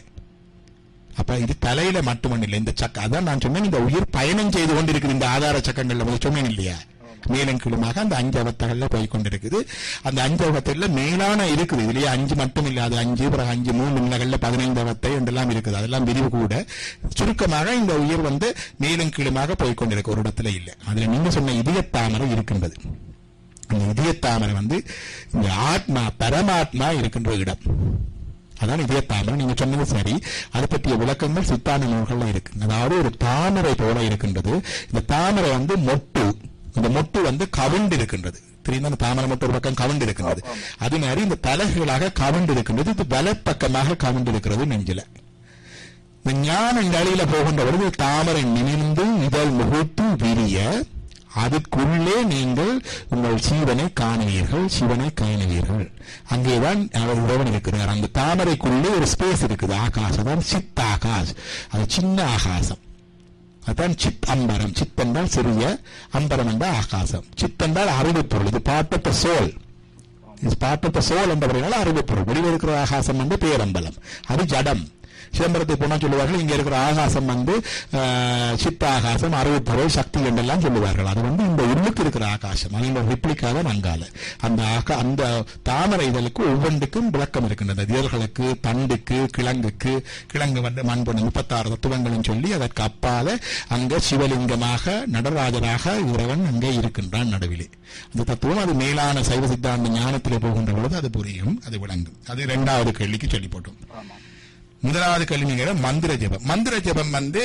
அப்ப இது தலையில மட்டுமன் இல்லை இந்த சக்க அதான் நான் சொன்னேன் இந்த உயிர் பயணம் செய்து கொண்டிருக்குது இந்த ஆதார சக்கங்கள்ல முதல்ல சொன்னேன் இல்லையா மேலும் கீழுமாக அந்த அஞ்சு அவத்தகள்ல போய் கொண்டிருக்குது அந்த அஞ்சு அவத்தையில மேலான இருக்குது இதுலயே அஞ்சு மட்டும் இல்லாது அஞ்சு பிறகு அஞ்சு மூணு நிலைகள்ல பதினைந்து அவத்தை என்றெல்லாம் இருக்குது அதெல்லாம் விரிவு கூட சுருக்கமாக இந்த உயிர் வந்து மேலும் கீழுமாக போய் கொண்டிருக்கு ஒரு இடத்துல இல்லை அதுல நீங்க சொன்ன இதயத்தாமரை இருக்கின்றது அந்த இதயத்தாமரை வந்து இந்த ஆத்மா பரமாத்மா இருக்கின்ற இடம் அதான் இதய தாமரை நீங்க சொன்னது சரி அதை பற்றிய விளக்கங்கள் சித்தான நூல்கள்ல இருக்கு அதாவது ஒரு தாமரை போல இருக்கின்றது இந்த தாமரை வந்து மொட்டு இந்த மொட்டு வந்து கவுண்டு இருக்கின்றது தெரியுமா அந்த தாமரை மொட்டு ஒரு பக்கம் கவுண்டு இருக்கின்றது அது மாதிரி இந்த தலைகளாக கவுண்டு இருக்கின்றது இது வலப்பக்கமாக கவுண்டு இருக்கிறது நெஞ்சில இந்த ஞான நிலையில போகின்ற பொழுது தாமரை நிமிர்ந்து இதழ் முகத்து விரிய அதுக்குள்ளே நீங்கள் உங்கள் சீவனை காணுவீர்கள் சிவனை காணுவீர்கள் அங்கேதான் அவர் உறவன் இருக்கிறார் அந்த தாமரைக்குள்ளே ஒரு ஸ்பேஸ் இருக்குது ஆகாசம் தான் சித் ஆகாஷ் அது சின்ன ஆகாசம் அதான் சித் அம்பரம் சித் என்றால் சிறிய அம்பரம் என்றால் ஆகாசம் சித் என்றால் அறிவுப் பொருள் இது part of soul is part of soul என்றவர்களால் அறிவுப் பொருள் வெளியில் இருக்கிற ஆகாசம் வந்து பேரம்பலம் அது ஜடம் சிதம்பரத்தை போனா சொல்லுவார்கள் இங்க இருக்கிற ஆகாசம் வந்து ஆஹ், சித்த ஆகாசம் அறிவுப்பொருள் சக்தி என்றெல்லாம் சொல்லுவார்கள் அது வந்து இந்த உள்ளுக்கு இருக்கிற ஆகாசம் அதோட ரிப்ளிக்காக நங்கால அந்த ஆகா அந்த தாமரை இதழுக்கு ஒவ்வொன்றுக்கும் விளக்கம் இருக்கின்றது இதழ்களுக்கு தண்டுக்கு கிழங்குக்கு கிழங்கு வந்து மண்பொண்ணு முப்பத்தாறு தத்துவங்களும் சொல்லி அதற்கு அப்பால அங்க சிவலிங்கமாக நடராஜராக இறைவன் அங்கே இருக்கின்றான் நடுவிலே அந்த தத்துவம் அது மேலான சைவ சித்தாந்த ஞானத்திலே போகின்ற பொழுது அது புரியும் அது விளங்கும் அது இரண்டாவது கேள்விக்கு சொல்லி போட்டோம் முதலாவது கேள்வி நீங்க மந்திர ஜெபம் மந்திர ஜெபம் வந்து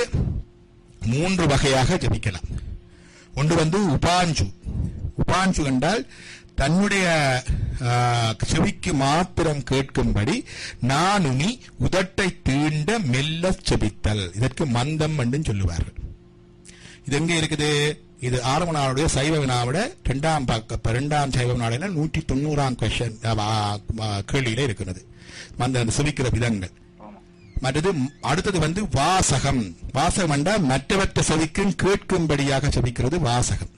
மூன்று வகையாக ஜெபிக்கலாம் ஒன்று வந்து உபாஞ்சு உபாஞ்சு என்றால் தன்னுடைய ஆ, செவிக்கு மாத்திரம் கேட்கும்படி நானுனி உதட்டை தீண்ட மெல்ல செபித்தல் இதற்கு மந்தம் என்று சொல்லுவார்கள் இது எங்க இருக்குது இது ஆரம்பனாவுடைய சைவ வினாவோட இரண்டாம் பக்க இரண்டாம் சைவ வினாவில நூற்றி தொண்ணூறாம் கொஸ்டின் கேள்வியில இருக்கிறது அந்த செவிக்கிற விதங்கள் மற்றது ம், அடுத்தது வந்து வாசகம் வாசகம் என்றால் மற்றவற்ற செவிக்கும் கேட்கும்படியாக செபிக்கிறது வாசகம்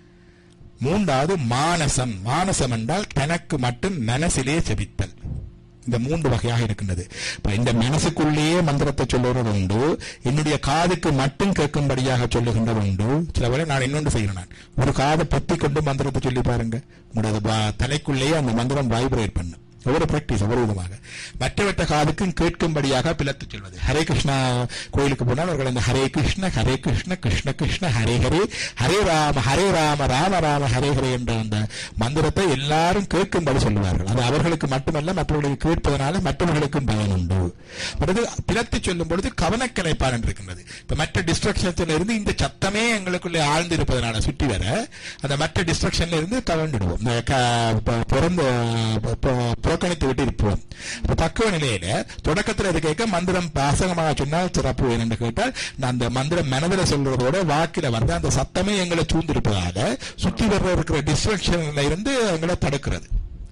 மூன்றாவது மானசம் மானசம் என்றால் தனக்கு மட்டும் மனசிலே செபித்தல் இந்த மூன்று வகையாக இருக்கின்றது இப்ப இந்த மனசுக்குள்ளேயே மந்திரத்தை சொல்லுறது உண்டு என்னுடைய காதுக்கு மட்டும் கேட்கும்படியாக சொல்லுகின்றது உண்டு சில வேளை நான் இன்னொன்று செய்கிறேன் நான் ஒரு காதை பத்தி கொண்டு மந்திரத்தை சொல்லி பாருங்க உங்களோட வா- தலைக்குள்ளேயே அந்த மந்திரம் வைப்ரேட் பண்ணும் ஒவ்வொரு பிராக்டிஸ் ஒவ்வொரு விதமாக மற்றவற்ற காதுக்கும் கேட்கும்படியாக பிளத்து சொல்வது ஹரே கிருஷ்ணா கோயிலுக்கு போனால் அவர்கள் இந்த ஹரே கிருஷ்ண ஹரே கிருஷ்ண கிருஷ்ண கிருஷ்ண ஹரே ஹரே ஹரே ராம ஹரே ராம ராம ராம ஹரே ஹரே என்ற அந்த மந்திரத்தை எல்லாரும் கேட்கும்படி சொல்லுவார்கள் அது அவர்களுக்கு மட்டுமல்ல மற்றவர்களுக்கு கேட்பதனால மற்றவர்களுக்கும் பயன் உண்டு அடுத்து பிளத்து சொல்லும் பொழுது கவனக்கலைப்பான் என்று இருக்கின்றது இப்ப மற்ற டிஸ்ட்ரக்ஷன்ல இருந்து இந்த சத்தமே எங்களுக்குள்ளே ஆழ்ந்து இருப்பதனால சுற்றி வர அந்த மற்ற டிஸ்ட்ரக்ஷன்ல இருந்து கவர்ந்துடுவோம் இந்த க- ப- பிறந்த ப- ப- புறக்கணித்து விட்டு இருப்போம் இப்ப பக்குவ நிலையில தொடக்கத்துல இது கேட்க மந்திரம் வாசகமாக சொன்னால் சிறப்பு என்று கேட்டால் நான் அந்த மந்திரம் மனதில் சொல்றதோட வாக்கில வந்து அந்த சத்தமே எங்களை சூழ்ந்திருப்பதால சுற்றி வர்ற இருக்கிற டிஸ்ட்ரக்ஷன்ல இருந்து எங்களை தடுக்கிறது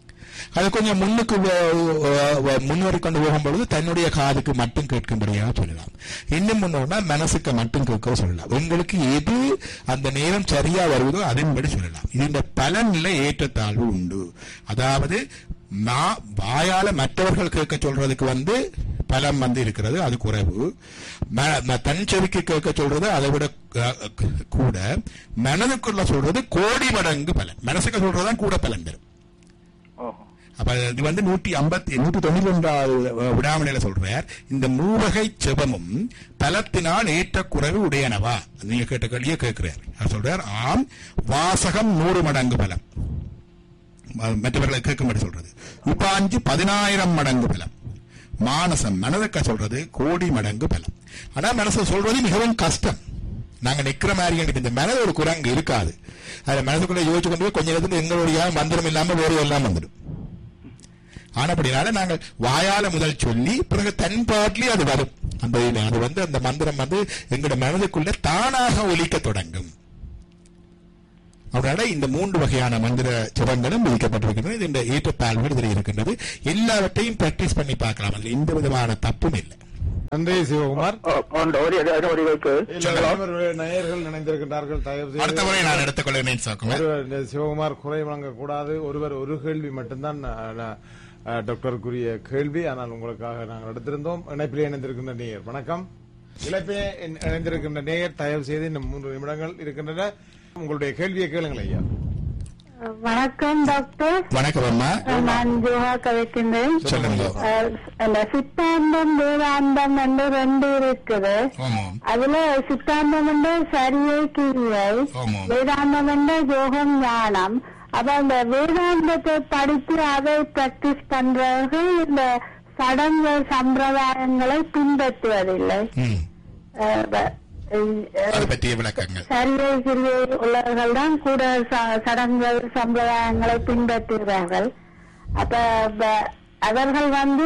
அது கொஞ்சம் முன்னுக்கு வ- வ- முன்னேறி கொண்டு போகும்பொழுது தன்னுடைய காதுக்கு மட்டும் கேட்கும்படியாக சொல்லலாம் இன்னும் முன்னோட மனசுக்கு மட்டும் கேட்க சொல்லலாம் உங்களுக்கு எது அந்த நேரம் சரியா வருவதோ அதன்படி சொல்லலாம் இந்த பலன்ல ஏற்றத்தாழ்வு உண்டு அதாவது நான் வாயால மற்றவர்கள் கேட்க சொல்றதுக்கு வந்து பலம் வந்து இருக்கிறது அது குறைவு ம- ம- தன் செவிக்கு கேட்க சொல்றது அதை விட அஹ், கூட மனதுக்குள்ள சொல்றது கோடி மடங்கு பலன் மனசுக்கு சொல்றதுதான் கூட பலன் தரும் ஓஹோ அப்ப இது வந்து நூற்றி ஐம்பத்தி நூற்றி தொண்ணூத்தி ஒன்றாவது விடாமணியில சொல்றார் இந்த மூவகை செபமும் பலத்தினால் ஏற்ற குறைவு உடையனவா நீங்க கேட்ட கேள்வியே கேட்கிறார் அவர் சொல்றார் ஆம் வாசகம் நூறு மடங்கு பலம் ம- மற்றவர்களை கேட்கும்படி சொல்றது உபாஞ்சு பதினாயிரம் மடங்கு பலம் மானசம் மனதுக்க சொல்றது கோடி மடங்கு பலம் ஆனா மனசு சொல்றது மிகவும் கஷ்டம் நாங்க நிக்கிற மாதிரி எனக்கு இந்த மனது ஒரு குரங்கு இருக்காது அதுல மனதுக்குள்ள யோசிச்சு கொண்டு போய் கொஞ்ச நேரத்துல எங்களுடைய மந்திரம் இல்லாம வேறு எல்லாம் வந்துடும் ஆனப்படினால நாங்கள் வாயால முதல் சொல்லி பிறகு தன் பாட்டிலே அது வரும் அந்த இது- அது வந்து அந்த மந்திரம் வந்து எங்களோட மனதுக்குள்ள தானாக ஒலிக்க தொடங்கும் அதனால இந்த மூன்று வகையான மந்திர ஜபங்களும் விதிக்கப்பட்டிருக்கின்றன இது இந்த ஏற்றத்தாழ்வு இதில் இருக்கின்றது எல்லாவற்றையும் பிராக்டிஸ் பண்ணி பார்க்கலாம் அதுல எந்த விதமான தப்பும் இல்லை நன்றி சிவகுமார் ஒரு ஒரு ஒரு வைக்கு இல்ல, அனைவரும் நேயர்கள் நினைந்திருக்கின்றார்கள் தயவு அடுத்த செய்து முறை நான் எடுத்துக்கொள்கிறேன் சாக்குமார் ஒருவர் இந்த சிவகுமார் குறை வழங்கக்கூடாது ஒருவர் ஒரு கேள்வி மட்டும்தான் அஹ், ந- அஹ், டாக்டருக்குரிய கேள்வி ஆனால் உங்களுக்காக நாங்கள் எடுத்திருந்தோம் இணைப்பிலே இணைந்திருக்கின்ற நேயர் வணக்கம் இணைப்பிலே இணை- இணைந்திருக்கின்ற நேயர் தயவு செய்து இன்னும் மூன்று நிமிடங்கள் இருக்கின்றன உங்களுடைய கேள்வியை கேளுங்கள் ஐயா வணக்கம் டாக்டர் வணக்கம் அம்மா நான் ஜோகா கதைக்கின்றேன் சொல்லுங்க அஹ், அந்த சித்தாந்தம் வேதாந்தம் என்று ரெண்டு இருக்குது ஆமாம் அதுல சித்தாந்தம் வந்து சரியை கிரியை ஆமாம். வேதாந்தம் வந்து யோகம் ஞானம் அப்ப அந்த வேதாந்தத்தை படித்து அதை பிராக்டிஸ் பண்றவர்கள் இந்த சடங்கு சம்பிரதாயங்களை பின்பற்றுவதில்லை ம். அஹ், ப- அது அஹ், பற்றிய விளக்கங்கள் சரியை கிரியை உள்ளவர்கள் தான் கூட ச- சடங்குகள் சம்பிரதாயங்களை பின்பற்றுகிறார்கள் அப்ப ப- அவர்கள் வந்து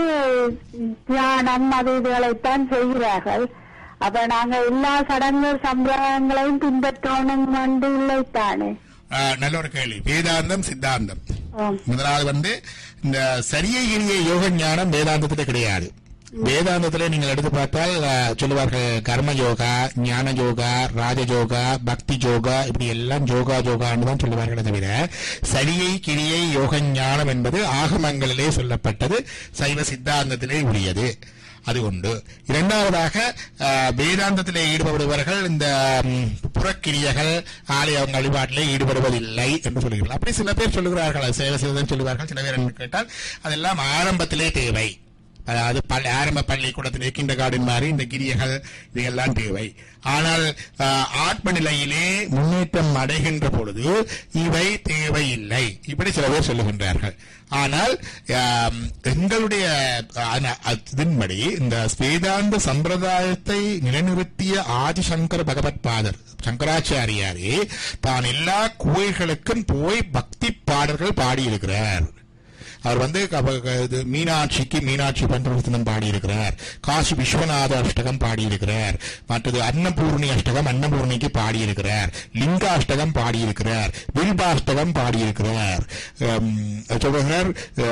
தியானம் அது இதுகளைத்தான் செய்கிறார்கள் அப்ப நாங்க எல்லா சடங்கு சம்பிரதாயங்களையும் பின்பற்றணும் என்று இல்லைத்தானே ஆ, நல்ல ஒரு கேள்வி வேதாந்தம் சித்தாந்தம் ஆம். முதலாவது வந்து இந்த சரிய கிரிய யோக ஞானம் வேதாந்தத்துல கிடையாது வேதாந்தத்துல நீங்கள் எடுத்து பார்த்தால் ஆ, சொல்லுவார்கள் கர்ம யோகா ஞான யோகா ராஜ யோகா பக்தி யோகா இப்படி எல்லாம் யோகா யோகான்னு தான் சொல்லுவார்களே தவிர சரியை கிரியை யோக ஞானம் என்பது ஆகமங்களிலே சொல்லப்பட்டது சைவ சித்தாந்தத்திலே உரியது அது உண்டு இரண்டாவதாக ஆ, வேதாந்தத்திலே ஈடுபடுபவர்கள் இந்த ம், புறக்கிரியைகள் ஆலய வழிபாட்டிலே ஈடுபடுவதில்லை என்று சொல்லுகிறார்கள் அப்படி சில பேர் சொல்லுகிறார்கள் அது சேவை செய்வதும் சொல்லுவார்கள் சில பேர் என்று கேட்டால் அதெல்லாம் ஆரம்பத்திலே தேவை அதாவது பள்ளி ஆரம்ப பள்ளிக்கூடத்திலே கிண்ட கார்டன் மாதிரி இந்த கிரியைகள் இவையெல்லாம் தேவை ஆனால் ஆ, ஆத்ம நிலையிலே முன்னேற்றம் அடைகின்ற பொழுது இவை தேவையில்லை இப்படி சில பேர் சொல்லுகின்றார்கள் ஆனால் ஆம், எங்களுடைய ஆன- இதன்படி இந்த வேதாந்த சம்பிரதாயத்தை நிலைநிறுத்திய ஆதிசங்கர பகவத் பாதர் சங்கராச்சாரியாரே தான் எல்லா கோயில்களுக்கும் போய் பக்தி பாடல்கள் பாடியிருக்கிறார் அவர் வந்து கப- க- இது மீனாட்சிக்கு மீனாட்சி பஞ்சரத்னம் பாடியிருக்கிறார் காசி விஸ்வநாத அஷ்டகம் பாடியிருக்கிறார் மற்றது அன்னபூர்ணி அஷ்டகம் அன்னபூர்ணிக்கு பாடியிருக்கிறார் லிங்காஷ்டகம் பாடியிருக்கிறார் வில்பாஷ்டகம் பாடியிருக்கிறார் உம், சொல்லுகிறார்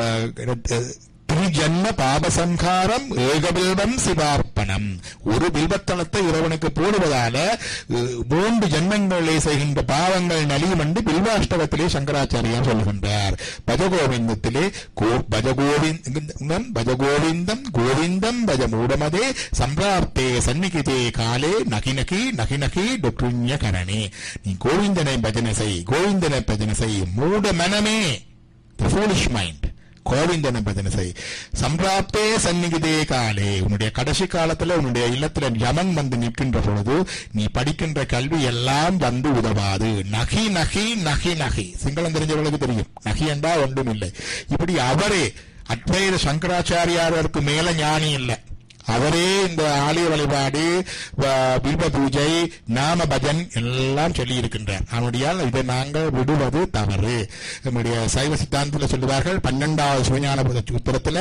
அஹ், திருஜன்ம பாபசம்ஹாரம் ஏகபில்வம் சிவார்ப்பணம் ஒரு பில்வத்தளத்தை இறைவனுக்கு போடுவதால அஹ், மூன்று ஜன்மங்களிலே செய்கின்ற பாவங்கள் நலியும் என்று பில்வாஷ்டகத்திலே சங்கராச்சாரியார் சொல்லுகின்றார் பஜகோவிந்தத்திலே கோ பஜகோவிந்தம் பஜகோவிந்தம் கோவிந்தம் பஜ மூடமதே சம்பிராப்தே சந்நிகிதே காலே நகி நகி நகி நகி டொற்றுண்ய கரணே நீ கோவிந்தனை பஜனை செய் கோவிந்தனை பஜனை செய் மூட மனமே the foolish mind கோவிந்தனை பஜனை செய் சம்பிராப்தே சந்நிகிதே காலே உன்னுடைய கடைசி காலத்துல உன்னுடைய இல்லத்துல யமன் வந்து நிற்கின்ற பொழுது நீ படிக்கின்ற கல்வி எல்லாம் வந்து உதவாது நகி நகி நகி நகி சிங்களம் தெரிஞ்சவர்களுக்கு தெரியும் நகி என்றா ஒன்றும் இல்லை இப்படி அவரே அத்வைத சங்கராச்சாரியாருக்கு மேல ஞானி இல்லை அவரே இந்த ஆலய வழிபாடு வ- பில்வ பூஜை நாம பஜன் எல்லாம் சொல்லி இருக்கின்றார் அவனுடையால் இதை நாங்கள் விடுவது தவறு நம்முடைய சைவ சித்தாந்தத்தில் சொல்லுவார்கள் பன்னெண்டாவது சிவஞான உத்தரத்துல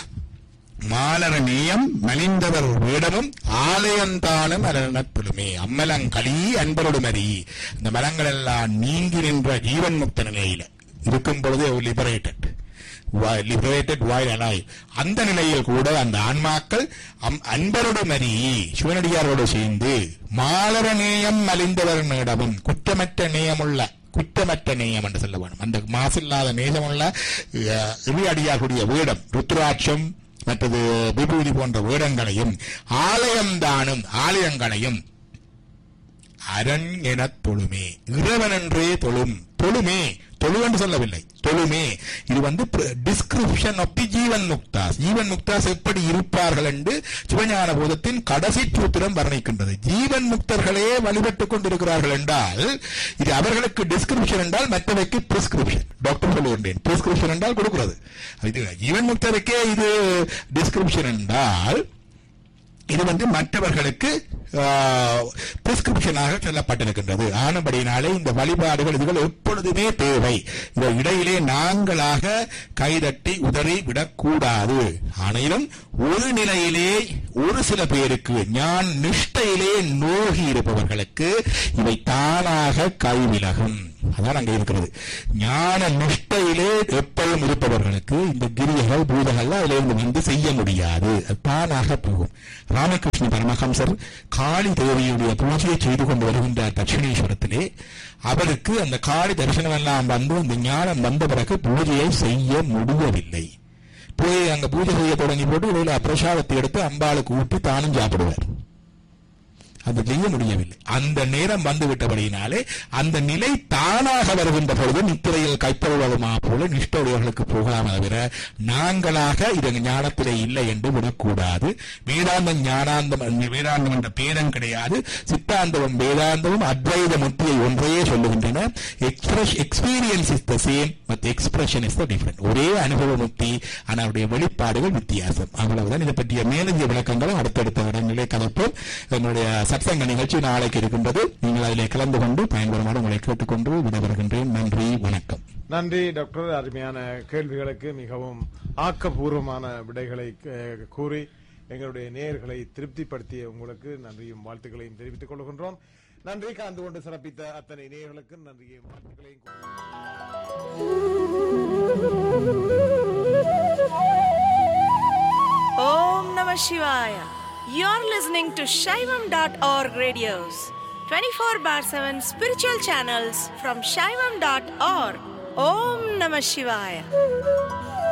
மாலர நேயம் மலிந்தவர் வேடமும் ஆலயந்தானும் அரணப்பெருமே அம்மலங்களி அன்பருடுமரி இந்த மலங்கள் எல்லாம் நீங்கி நின்ற ஜீவன் முக்த நிலையில இருக்கும் பொழுது லிபரேட்டட் லிபரேட்டட் வாயில் அலாய் அந்த நிலையில் கூட அந்த ஆன்மாக்கள் அம்- அன்பரோடு மறி சிவனடியாரோடு சேர்ந்து மாலர நேயம் மலிந்தவர்களிடமும் குற்றமற்ற நேயமுள்ள குற்றமற்ற நேயம் என்று சொல்ல வேண்டும் அந்த மாசில்லாத நேசமுள்ள அஹ், இறுதியடியாருடைய வேடம் ருத்ராட்சம் மற்றது விபூதி போன்ற வேடங்களையும் ஆலயம்தானும் ஆலயங்களையும் அரண் எனத் தொழுமே இறைவன் என்றே தொழும் தொழுமே தொழு என்று சொல்லவில்லை தொழுமே இது வந்து டிஸ்கிரிப்ஷன் ஆஃப் தி ஜீவன் முக்தாஸ் ஜீவன் முக்தாஸ் எப்படி இருப்பார்கள் என்று சிவஞான போதத்தின் கடைசி சூத்திரம் வர்ணிக்கின்றது ஜீவன் முக்தர்களே வழிபட்டுக் கொண்டிருக்கிறார்கள் என்றால் இது அவர்களுக்கு டிஸ்கிரிப்ஷன் என்றால் மற்றவைக்கு பிரிஸ்கிரிப்ஷன் டாக்டர் சொல்லுகின்றேன் பிரிஸ்கிரிப்ஷன் என்றால் கொடுக்கிறது இது ஜீவன் முக்தருக்கே இது டிஸ்கிரிப்ஷன் என்றால் இது வந்து மற்றவர்களுக்கு பிரிஸ்கிரிப்ஷனாக சொல்லப்பட்டிருக்கின்றது ஆனபடியினாலே இந்த வழிபாடுகள் இதுகள் எப்பொழுதுமே தேவை இந்த இடையிலே நாங்களாக கைதட்டி உதறி விடக்கூடாது ஆனாலும் ஒரு நிலையிலே ஒரு சில பேருக்கு ஞான் நிஷ்டையிலே நோகி இருப்பவர்களுக்கு இவை தானாக கைவிலகும் அதான் அங்க இருக்கிறது ஞான நிஷ்டையிலே எப்பவும் இருப்பவர்களுக்கு இந்த கிரியைகள் பூதங்கள் அதுல இருந்து வந்து செய்ய முடியாது அது தானாக போகும் ராமகிருஷ்ண பரமஹம்சர் காளி தேவியுடைய பூஜையை செய்து கொண்டு வருகின்றார் தட்சிணேஸ்வரத்திலே அவருக்கு அந்த காளி தரிசனம் எல்லாம் வந்து அந்த ஞானம் வந்த பிறகு பூஜையை செய்ய முடியவில்லை போய் அங்க பூஜை செய்ய தொடங்கி போட்டு இடையில பிரசாதத்தை எடுத்து அம்பாளுக்கு ஊட்டி தானும் சாப்பிடுவார் அது செய்ய முடியவில்லை அந்த நேரம் வந்து விட்டபடியினாலே அந்த நிலை தானாக வருகின்ற பொழுது நித்திரையில் கைப்பற்றுவதுமா போல நிஷ்டவுடையவர்களுக்கு போகலாம் தவிர நாங்களாக இது ஞானத்திலே இல்லை என்று விடக்கூடாது வேதாந்தம் ஞானாந்தம் வேதாந்தம் என்ற பேரம் கிடையாது சித்தாந்தமும் வேதாந்தமும் அத்வைத முத்தியை ஒன்றையே சொல்லுகின்றன experience is the same but expression is the different ஒரே அனுபவ முக்தி ஆனால் அவருடைய வெளிப்பாடுகள் வித்தியாசம் அவ்வளவுதான் இதை பற்றிய மேலதிக விளக்கங்களும் அடுத்தடுத்த இடங்களிலே கலப்போம் என்னுடைய சத்சங்க நிகழ்ச்சி நாளைக்கு இருக்கின்றது நீங்கள் அதிலே கலந்து கொண்டு பயன்பெறுமாறு உங்களை கேட்டுக்கொண்டு விடைபெறுகின்றேன் நன்றி வணக்கம் நன்றி டாக்டர் அருமையான கேள்விகளுக்கு மிகவும் ஆக்கப்பூர்வமான விடைகளை அஹ், கூறி எங்களுடைய நேயர்களை திருப்திப்படுத்திய உங்களுக்கு நன்றியும் வாழ்த்துக்களையும் தெரிவித்துக் கொள்கின்றோம் நன்றி கலந்து கொண்டு சிறப்பித்த அத்தனை நேயர்களுக்கு நன்றியையும் வாழ்த்துக்களையும் கூறி- Om Namah Shivaya. You're listening to Shaivam.org radios, 24 bar 7 spiritual channels from Shaivam.org. Om Namah Shivaya.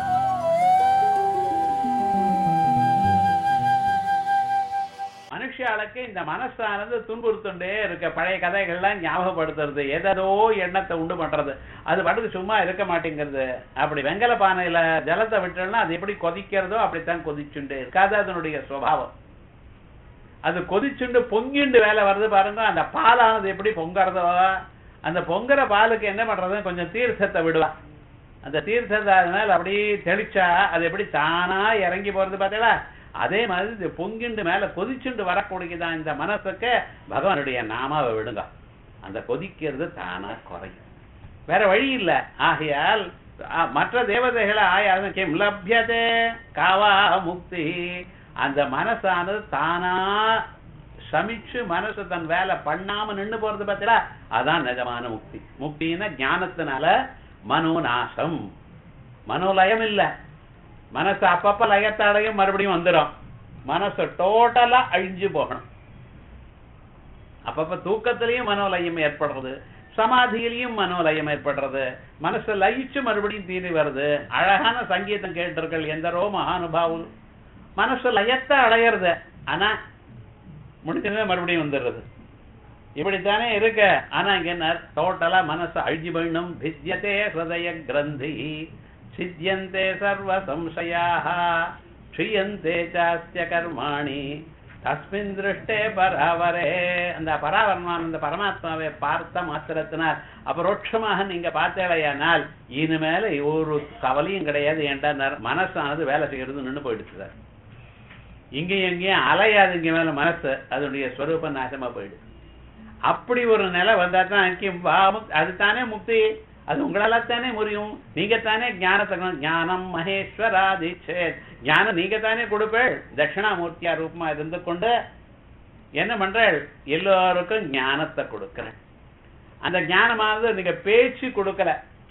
மனுஷாளுக்கு இந்த மனசானது துன்புறுத்துண்டே இருக்க பழைய கதைகள்லாம் ஞாபகப்படுத்துறது ஏதோ எண்ணத்தை உண்டு பண்றது அது பாட்டுக்கு சும்மா இருக்க மாட்டேங்கிறது அப்படி வெங்கல பானையில ஜலத்தை விட்டோம்னா அது எப்படி கொதிக்கிறதோ அப்படித்தான் கொதிச்சுண்டே இருக்காது அதனுடைய சுவாவம் அது கொதிச்சுண்டு பொங்கிண்டு வேலை வருது பாருங்க அந்த பாலானது எப்படி பொங்கறதோ அந்த பொங்குற பாலுக்கு என்ன பண்றது கொஞ்சம் தீர்த்தத்தை விடுவா அந்த தீர்த்தத்தை அது மேல அப்படியே தெளிச்சா அது எப்படி தானா இறங்கி போறது பார்த்தீங்களா அதே மாதிரி இது பொங்கிண்டு மேல கொதிச்சுண்டு வரக்கூடியதான் இந்த மனசுக்கு பகவானுடைய நாமாவை விடுங்க அந்த கொதிக்கிறது தானா குறையும் வேற வழி இல்ல ஆகையால் அ, மற்ற தேவதைகளை ஆயாலும் கிம் லப்யதே காவா முக்தி அந்த மனசானது தானா சமிச்சு மனசு தன் வேலை பண்ணாம நின்னு போறது பார்த்தீங்களா அதான் நிஜமான முக்தி முக்தின்னா ஞானத்தினால மனோநாசம் மனோலயம் இல்ல மனசு அப்பப்ப லயத்தை அடையும் மறுபடியும் வந்துடும் மனசு டோட்டலா அழிஞ்சு போகணும் அப்பப்ப தூக்கத்திலையும் மனோலயம் ஏற்படுறது சமாதியிலையும் மனோலயம் ஏற்படுறது மனசு லயிச்சு மறுபடியும் தீனி வருது அழகான சங்கீதம் கேட்டிருக்கள் எந்தரோ மகானுபாவு மனசு லயத்தை அடையிறது ஆனா முடிஞ்சதுமே மறுபடியும் வந்துடுறது இப்படித்தானே இருக்க ஆனா இங்க என்ன டோட்டலா மனசு அழிஞ்சு போயிடும் பித்யதே ஹிருதய கிரந்தி சித்தியந்தே சர்வ சம்சயாக க்ஷியந்தே சாஸ்திய கர்மாணி தஸ்மின் திருஷ்டே பராவரே அந்த பராவரமான அந்த பரமாத்மாவை பார்த்த மாத்திரத்தினால் அபரோட்சமாக நீங்க பார்த்தேடையானால் இனிமேல ஒரு கவலையும் கிடையாது ஏன்டா மனசானது வேலை செய்யறது நின்னு போயிடுச்சு சார் இங்கேயும் எங்கேயும் அலையாது இங்க மேல மனசு அதனுடைய ஸ்வரூபம் நாசமா போயிடுது அப்படி ஒரு நிலை வந்தா தான் ஐக்கியம் வா முக்- அதுதானே முக்தி அது உங்களால தானே முடியும் நீங்க தானே ஞானத்தை கொண்டு- ஞானம் மகேஸ்வராதிச்சேத் ஞானம் நீங்க தானே கொடுப்பேள் தட்சிணாமூர்த்தியா ரூபமா இருந்து கொண்டு என்ன பண்றாள் எல்லோருக்கும் ஞானத்தை கொடுக்கிறேன் அந்த ஞானமானது நீங்க பேச்சு கொடுக்கல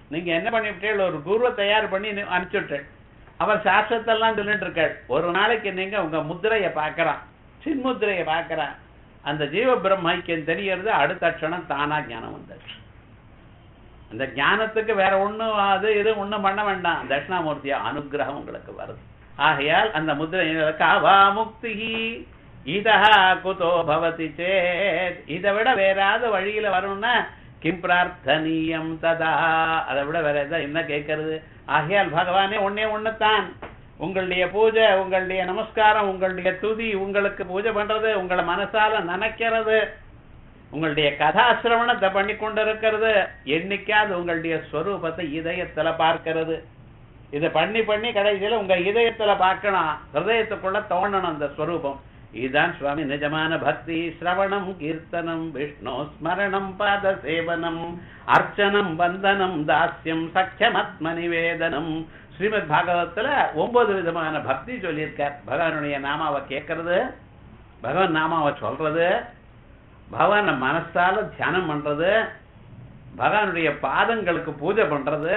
நீங்க என்ன பண்ணிவிட்டீர்கள் ஒரு குருவை தயார் பண்ணி நி- அனுப்பிச்சுட்டேன் அவர் சாஸ்திரத்தெல்லாம் சொல்லிட்டு இருக்காள் ஒரு நாளைக்கு நீங்க உங்க முத்திரையை பார்க்கறான் சின்முத்திரையை பார்க்கறான் அந்த ஜீவ பிரம்ம ஐக்கியம் தெரியறது அடுத்த க்ஷணம் தானா ஞானம் வந்தாச்சு அந்த ஞானத்துக்கு வேற ஒண்ணும் அது இது ஒண்ணும் பண்ண வேண்டாம் தட்சிணாமூர்த்தியா அனுகிரகம் உங்களுக்கு வருது ஆகையால் அந்த முத்திரை காவா முக்தி இதா குதோ பவதி சேத் இதை விட வேறாவது வழியில வரணும்னா கிம் பிரார்த்தனீயம் ததா அதை விட வேற எதாவது என்ன கேட்கறது ஆகையால் பகவானே ஒன்னே ஒண்ணுத்தான் உங்களுடைய பூஜை உங்களுடைய நமஸ்காரம் உங்களுடைய துதி உங்களுக்கு பூஜை பண்றது உங்களை மனசால நினைக்கிறது உங்களுடைய கதாசிரவணத்தை பண்ணி கொண்டிருக்கிறது என்னைக்காவது உங்களுடைய ஸ்வரூபத்தை இதயத்துல பார்க்கிறது இதை பண்ணி பண்ணி கடைசியில உங்க இதயத்துல பார்க்கணும் ஹிருதயத்துக்குள்ள தோணணும் அந்த ஸ்வரூபம் இதுதான் சுவாமி நிஜமான பக்தி சிரவணம் கீர்த்தனம் விஷ்ணு ஸ்மரணம் பாத சேவனம் அர்ச்சனம் வந்தனம் தாஸ்யம் சக்கியமத்ம நிவேதனம் ஸ்ரீமத் பாகவத்துல ஒன்பது விதமான பக்தி சொல்லியிருக்கார் பகவானுடைய நாமாவை கேட்கறது பகவான் நாமாவை சொல்றது பகவான மனசால தியானம் பண்றது பகவானுடைய பாதங்களுக்கு பூஜை பண்றது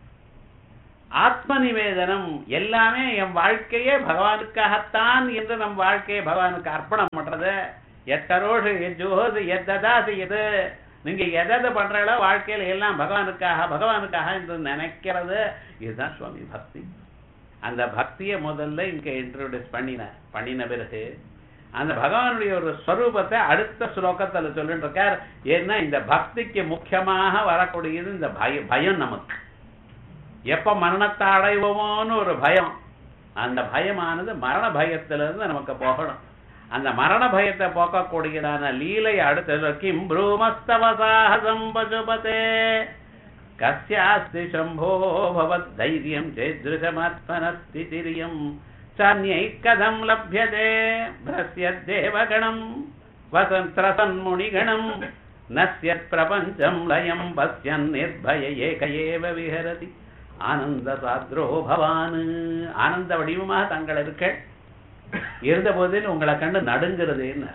ஆத்ம நிவேதனம் எல்லாமே என் வாழ்க்கையே பகவானுக்காகத்தான் என்று நம் வாழ்க்கையை பகவானுக்கு அர்ப்பணம் பண்றது எத்தரோஷு எஜோது எத்ததாசு எது நீங்க எதை பண்றீங்களோ வாழ்க்கையில எல்லாம் பகவானுக்காக பகவானுக்காக என்று நினைக்கிறது இதுதான் சுவாமி பக்தி அந்த பக்தியை முதல்ல இங்க இன்ட்ரோடியூஸ் பண்ணின பண்ணின பிறகு அந்த பகவானுடைய ஒரு ஸ்வரூபத்தை அடுத்த ஸ்லோகத்துல சொல்லிட்டு இருக்கார் ஏன்னா இந்த பக்திக்கு முக்கியமாக வரக்கூடியது இந்த பய பயம் நமக்கு எப்ப மரணத்தை அடைவோமோன்னு ஒரு பயம் அந்த பயமானது மரண பயத்திலிருந்து நமக்கு போகணும் அந்த மரண பயத்தை போக்கக்கூடியதான லீலை அடுத்தது கிம் ப்ரூமஸ்தவசாஹசம் பசுபதே கஸ்யாஸ்தி சம்போ பவத் தைரியம் சேத்ருஷமாத்மனஸ்திதிரியம் சான்யை கதம் லப்யதே பிரஸ்யத்தேவகணம் வசந்திரசன்முனிகணம் நஸ்யத் பிரபஞ்சம் லயம் பஸ்யன் நிர்பய ஏக ஏவ விஹரதி ஆனந்த சாத்ரோ பவான் ஆனந்த வடிவமாக தங்கள் இருக்க இருந்த போதில் உங்களை கண்டு நடுங்கிறதுன்னு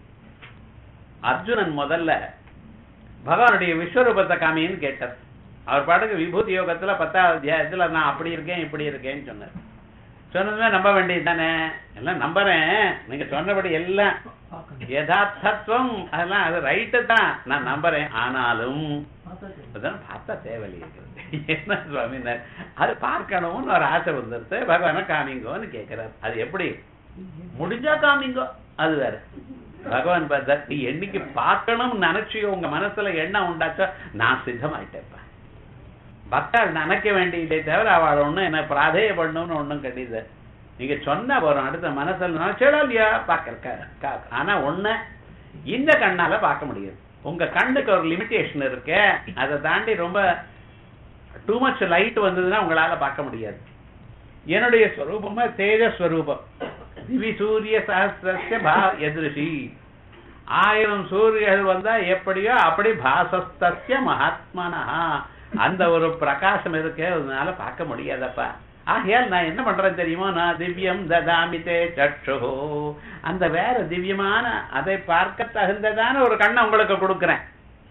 அர்ஜுனன் முதல்ல பகவானுடைய விஸ்வரூபத்தை காமின்னு கேட்டார் அவர் பாட்டுக்கு விபூதி யோகத்துல பத்தாவது அத்தியாயத்துல நான் அப்படி இருக்கேன் இப்படி இருக்கேன்னு சொன்னார் சொன்னதுமே நம்ப வேண்டியது தானே எல்லாம் நம்புறேன் நீங்க சொன்னபடி எல்லாம் யதார்த்தத்துவம் அதெல்லாம் அது ரைட்டு தான் நான் நம்புறேன் ஆனாலும் அதான் பார்த்தா தேவையில்லை என்ன சுவாமினார் அது பார்க்கணும்னு ஒரு ஆசை வந்துருது பகவான காமிங்கோன்னு கேட்கிறார் அது எப்படி முடிஞ்சா காமிங்கோ அது வேற பகவான் பார்த்தா நீ என்னைக்கு பார்க்கணும்னு நினைச்சியோ உங்க மனசுல எண்ணம் உண்டாச்சோ நான் சித்தமாயிட்டேப்பா பக்தாள் நினைக்க வேண்டியதே தவிர அவள் ஒண்ணும் என்ன பிராதேய பண்ணணும்னு ஒண்ணும் கிடையாது நீங்க சொன்னா போறோம் அடுத்த மனசுல நினைச்சா இல்லையா பாக்க ஆனா ஒண்ணு இந்த கண்ணால பார்க்க முடியாது உங்க கண்ணுக்கு ஒரு லிமிட்டேஷன் இருக்கு அதை தாண்டி ரொம்ப டூ மச் லைட் வந்ததுன்னா உங்களால பார்க்க முடியாது என்னுடைய ஸ்வரூபமா தேஜஸ்வரூபம் திவி சூரிய சஹசிரஸ்ய பா எதிர்ஷி ஆயிரம் சூரியர்கள் வந்தா எப்படியோ அப்படி பாசஸ்தஸ்ய மகாத்மனா அந்த ஒரு பிரகாசம் இருக்கு அதனால பார்க்க முடியாதப்பா ஆகையால் நான் என்ன பண்றேன் தெரியுமா நான் திவ்யம் ததாமிதே சற்று அந்த வேற திவ்யமான அதை பார்க்க தகுந்ததான ஒரு கண்ணை உங்களுக்கு கொடுக்கிறேன்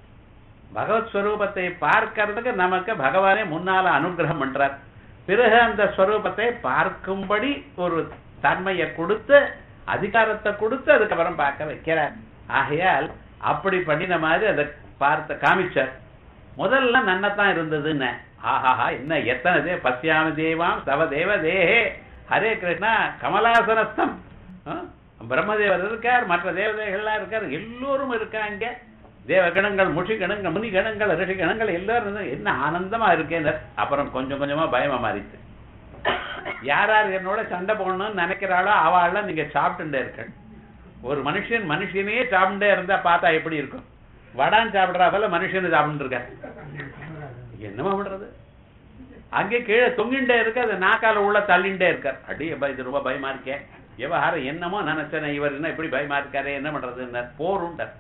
பகவத் ஸ்வரூபத்தை பார்க்கறதுக்கு நமக்கு பகவானே முன்னால அனுகிரகம் பண்றார் பிறகு அந்த ஸ்வரூபத்தை பார்க்கும்படி ஒரு தன்மையை கொடுத்து அதிகாரத்தை கொடுத்து அதுக்கப்புறம் பார்க்க வைக்கிறார் ஆகையால் அப்படி பண்ணின மாதிரி அதை பார்த்து காமிச்சார் முதல்ல நன்னத்தான் இருந்ததுன்னு ஆஹாஹா என்ன எத்தனை தே பசியாம தேவாம் தவ தேவ தேஹே ஹரே கிருஷ்ணா கமலாசனஸ்தம் ஆ? பிரம்மதேவர் இருக்கார் மற்ற தேவதைகள்லாம் இருக்கார் எல்லோரும் இருக்காங்க தேவகணங்கள் முஷி கணங்கள் முனி கணங்கள் ரிஷி கணங்கள் எல்லாரும் இருந்து என்ன ஆனந்தமா இருக்கேன் அப்புறம் கொஞ்சம் கொஞ்சமா பயமா மாறிச்சு யார் யார் என்னோட சண்டை போடணும்னு நினைக்கிறாளோ அவள்லாம் நீங்க சாப்பிட்டுட்டே இருக்க ஒரு மனுஷன் மனுஷனையே சாப்பிட்டுட்டே இருந்தா பார்த்தா எப்படி இருக்கும் வடான் சாப்பிடுறா போல மனுஷனு சாப்பிட்டு இருக்காரு என்னமா பண்றது அங்கே கீழே தொங்கிண்டே இருக்கு அது நாக்கால உள்ள தள்ளிண்டே இருக்கார் அடி அப்பா இது ரொம்ப பயமா இருக்கேன் விவகாரம் என்னமோ நினைச்சேன் இவர் என்ன இப்படி பயமா இருக்காரு என்ன பண்றது போருண்டார்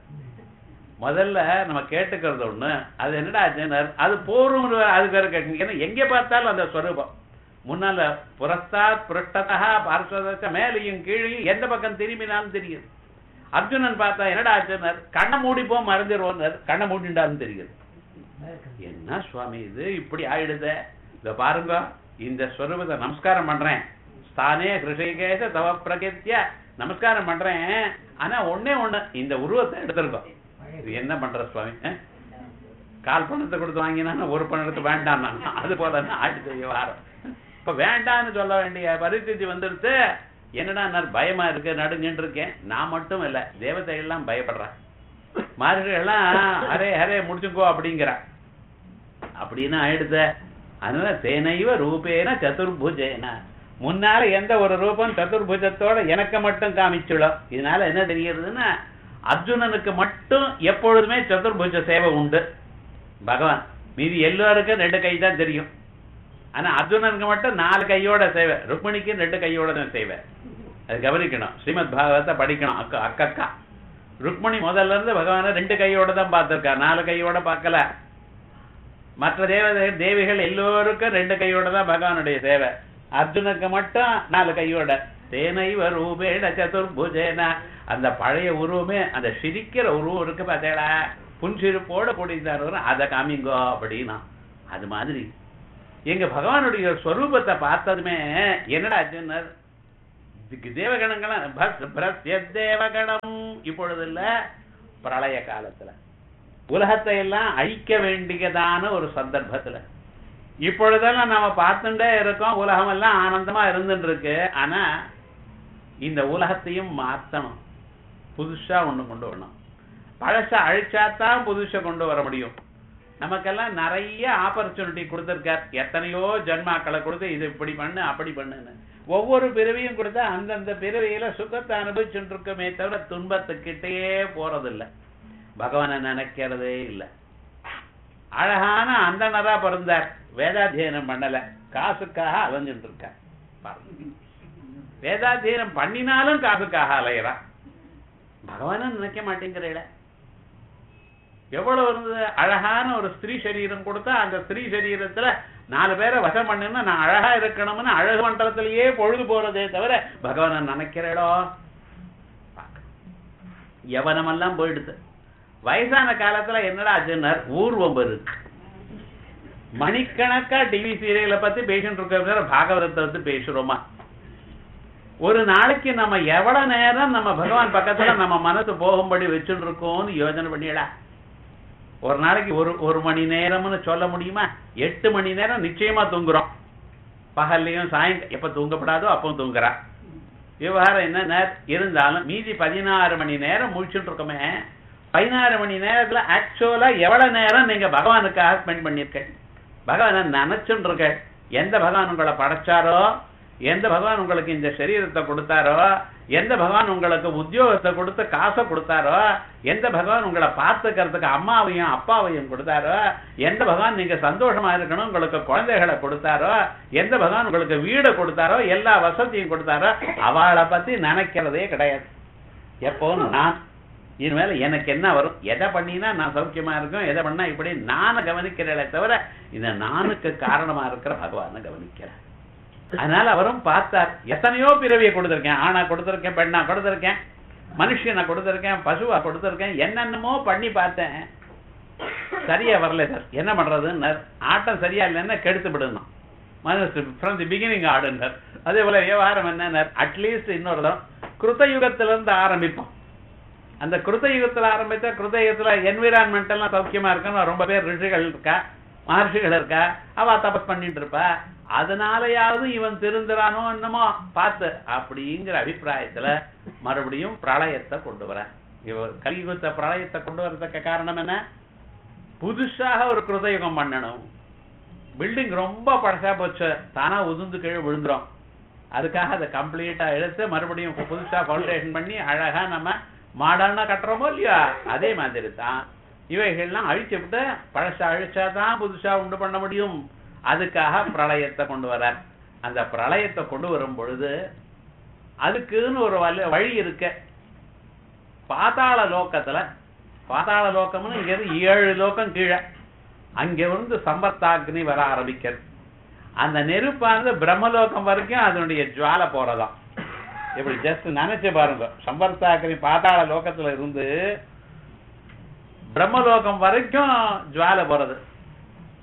முதல்ல நம்ம கேட்டுக்கிறது ஒண்ணு அது என்னடா ஆச்சுன்னார் அது போரும் அது வேற கேட்குங்க ஏன்னா எங்க பார்த்தாலும் அந்த ஸ்வரூபம் முன்னால புறஸ்தாத் புருஷ்டதா பார்ஸ்வதச்ச மேலையும் கீழையும் எந்த பக்கம் திரும்பினாலும் தெரியுது அர்ஜுனன் பார்த்தா என்னடா ஆச்சுன்னார் கண்ணை மூடிப்போம் மறைஞ்சிருவோம் கண்ணை மூடிண்டாலும் தெரியுது என்ன சுவாமி இது இப்படி ஆயிடுதே இத பாருங்க இந்த ஸ்வரூபத்தை நமஸ்காரம் பண்றேன் ஸ்தானே ஹிருஷிகேச தவ பிரகித்ய நமஸ்காரம் பண்றேன் ஆனா ஒண்ணே ஒண்ணு இந்த உருவத்தை எடுத்திருக்கோம் இது என்ன பண்ற சுவாமி அஹ்? கால் பணத்தை கொடுத்து வாங்கினா ஒரு பணம் எடுத்து வேண்டாம் அது போல ஆயிடுச்சு விவகாரம் இப்ப வேண்டாம்னு சொல்ல வேண்டிய பரிஸ்திதி வந்துடுத்து என்னடா நான் பயமா இருக்கு நடுங்கிட்டு இருக்கேன் நான் மட்டும் இல்ல தேவதை எல்லாம் பயப்படுறேன் மார்கள் எல்லாம் அரே அரே முடிச்சுக்கோ அப்படிங்கிறா அப்படின்னு ஆயிடுத அதனால தேனைவ ரூபேன சதுர்புஜேன முன்னால எந்த ஒரு ரூபம் சதுர்புஜத்தோட எனக்கு மட்டும் காமிச்சுடும் இதனால என்ன தெரிகிறதுன்னா அர்ஜுனனுக்கு மட்டும் எப்பொழுதுமே சதுர்புஜ சேவை உண்டு பகவான் மீதி எல்லாருக்கும் ரெண்டு கை தான் தெரியும் ஆனா அர்ஜுனனுக்கு மட்டும் நாலு கையோட சேவை ருக்மிணிக்கு ரெண்டு கையோட தான் சேவை அது கவனிக்கணும் ஸ்ரீமத் பாகவத்தை படிக்கணும் அக்கா அக்கக்கா ருக்மிணி முதல்ல இருந்து பகவானை ரெண்டு கையோட தான் பார்த்திருக்கா நாலு கையோட பார்க்கல மற்ற தேவதை தேவிகள் எல்லோருக்கும் ரெண்டு கையோட தான் பகவானுடைய சேவை அர்ஜுனுக்கு மட்டும் நாலு கையோட தேனைவ ரூபேட சதுர்புஜேன அந்த பழைய உருவமே அந்த சிரிக்கிற உருவம் இருக்கு பார்த்தேடா புன்சிரிப்போட கூடியிருந்தாரு அதை காமிங்கோ அப்படின்னா அது மாதிரி எங்க பகவானுடைய ஸ்வரூபத்தை பார்த்ததுமே என்னடா அர்ஜுனர் இதுக்கு தேவகணங்களாம் பஸ் பிரஸ்ய தேவகணம் இப்பொழுது இல்ல பிரளய காலத்துல உலகத்தை எல்லாம் அழிக்க வேண்டியதான ஒரு சந்தர்ப்பத்துல இப்பொழுதெல்லாம் நாம பார்த்துட்டே இருக்கோம் உலகம் எல்லாம் ஆனந்தமா இருந்துட்டு இருக்கு ஆனா இந்த உலகத்தையும் மாத்தணும் புதுசா ஒண்ணு கொண்டு வரணும் பழச அழிச்சாதான் புதுசா கொண்டு வர முடியும் நமக்கெல்லாம் நிறைய ஆப்பர்ச்சுனிட்டி கொடுத்திருக்கார் எத்தனையோ ஜன்மாக்களை கொடுத்து இது இப்படி பண்ணு அப்படி பண்ணுன்னு ஒவ்வொரு பிறவியும் கொடுத்தா அந்தந்த பிறவியில சுகத்தை அனுபவிச்சுட்டு இருக்கமே தவிர துன்பத்துக்கிட்டே போறதில்லை பகவானை நினைக்கிறதே இல்லை அழகான அந்தனரா பிறந்தார் வேதாத்தியனம் பண்ணல காசுக்காக அலைஞ்சுட்டு இருக்கார் பாருங்க. வேதாத்தியனம் பண்ணினாலும் காசுக்காக அலையிறா பகவானை நினைக்க மாட்டேங்கிறீல எவ்வளவு இருந்தது அழகான ஒரு ஸ்திரீ சரீரம் கொடுத்தா அந்த ஸ்திரீ சரீரத்துல நாலு பேரை வசம் பண்ணுன்னா நான் அழகா இருக்கணும்னு அழகு மண்டலத்திலேயே பொழுது போறதே தவிர பகவானை நினைக்கிறேடோ யவனமெல்லாம் போயிடுது வயசான காலத்துல என்னடா ஆச்சுன்னார் ஊர்வம்பு இருக்கு மணிக்கணக்கா டிவி சீரியலை பத்தி பேசிட்டு இருக்க பாகவதத்தை வந்து பேசுறோமா ஒரு நாளைக்கு நம்ம எவ்வளவு நேரம் நம்ம பகவான் பக்கத்துல நம்ம மனசு போகும்படி வச்சுட்டு இருக்கோம்னு யோசனை பண்ணிடா ஒரு நாளைக்கு ஒரு ஒரு மணி நேரம்னு சொல்ல முடியுமா எட்டு மணி நேரம் நிச்சயமா தூங்குறோம் பகல்லையும் சாயங்க எப்ப தூங்கப்படாதோ அப்போ தூங்குறா விவகாரம் என்ன இருந்தாலும் மீதி பதினாறு மணி நேரம் முழிச்சுட்டு இருக்கோமே பதினாறு மணி நேரத்துல ஆக்சுவலா எவ்வளவு நேரம் நீங்க பகவானுக்காக ஸ்பெண்ட் பண்ணிருக்க பகவானை நினைச்சுட்டு இருக்க எந்த பகவான் உங்களை படைச்சாரோ எந்த பகவான் உங்களுக்கு இந்த சரீரத்தை கொடுத்தாரோ எந்த பகவான் உங்களுக்கு உத்தியோகத்தை கொடுத்து காசை கொடுத்தாரோ எந்த பகவான் உங்களை பார்த்துக்கிறதுக்கு அம்மாவையும் அப்பாவையும் கொடுத்தாரோ எந்த பகவான் நீங்க சந்தோஷமா இருக்கணும் உங்களுக்கு குழந்தைகளை கொடுத்தாரோ எந்த பகவான் உங்களுக்கு வீடு கொடுத்தாரோ எல்லா வசதியும் கொடுத்தாரோ அவளை பத்தி நினைக்கிறதே கிடையாது எப்போ நான் இனிமேல எனக்கு என்ன வரும் எதை பண்ணினா நான் சௌக்கியமா இருக்கும் எதை பண்ணா இப்படி நானை கவனிக்கிறேனே தவிர இந்த நானுக்கு காரணமா இருக்கிற பகவானை கவனிக்கிறேன் அதனால அவரும் பார்த்தார் எத்தனையோ பிறவியை கொடுத்திருக்கேன் ஆணா கொடுத்திருக்கேன் பெண்ணா கொடுத்திருக்கேன் மனுஷனை கொடுத்திருக்கேன் பசுவா கொடுத்திருக்கேன் என்னென்னமோ பண்ணி பார்த்தேன் சரியா வரல சார் என்ன பண்றதுன்னு ஆட்டம் சரியா இல்லைன்னா கெடுத்து விடணும் மனசு ஃப்ரம் தி பிகினிங் ஆடுனர் அதே போல விவகாரம் என்ன அட்லீஸ்ட் இன்னொரு தரம் கிருத்தயுகத்துல இருந்து ஆரம்பிப்போம் அந்த கிருத்தயுகத்துல ஆரம்பிச்சா கிருத்தயுகத்துல என்விரான்மெண்ட் எல்லாம் சௌக்கியமா இருக்குன்னு ரொம்ப பேர் ரிஷிகள் இருக்கா மகர்ஷிகள் இருக்கா அவ தபஸ் பண்ணிட்டு இருப்பா அதனாலயாவது இவன் திருந்துறானோ என்னமோ பார்த்து அப்படிங்கிற அபிப்பிராயத்துல மறுபடியும் பிரளயத்தை கொண்டு வர இவர் கலியுகத்தை பிரளயத்தை கொண்டு வரதுக்கு காரணம் என்ன புதுசாக ஒரு கிருதயுகம் பண்ணணும் பில்டிங் ரொம்ப பழசா போச்சு தானா உதிர்ந்து கீழே விழுந்துரும் அதுக்காக அதை கம்ப்ளீட்டா எடுத்து மறுபடியும் புதுசா ஃபவுண்டேஷன் பண்ணி அழகா நம்ம மாடர்னா கட்டுறோமோ இல்லையா அதே மாதிரி தான் இவைகள்லாம் அழிச்சு விட்டு பழசா அழிச்சாதான் புதுசா உண்டு பண்ண முடியும் அதுக்காக பிரளயத்தை கொண்டு வரார் அந்த பிரளயத்தை கொண்டு வரும் பொழுது அதுக்குன்னு ஒரு வழி- வழி இருக்க பாதாள லோக்கத்துல பாதாள லோகம்னு இங்க இருந்து ஏழு லோகம் கீழே அங்க இருந்து சம்பத்தாக்னி வர ஆரம்பிக்கிறது அந்த நெருப்பானது பிரம்மலோகம் வரைக்கும் அதனுடைய ஜுவாலை போறதாம் இப்படி ஜஸ்ட் நினைச்சு பாருங்க சம்பர்த்தாக்னி பாதாள லோகத்துல இருந்து பிரம்மலோகம் வரைக்கும் ஜுவாலை போறது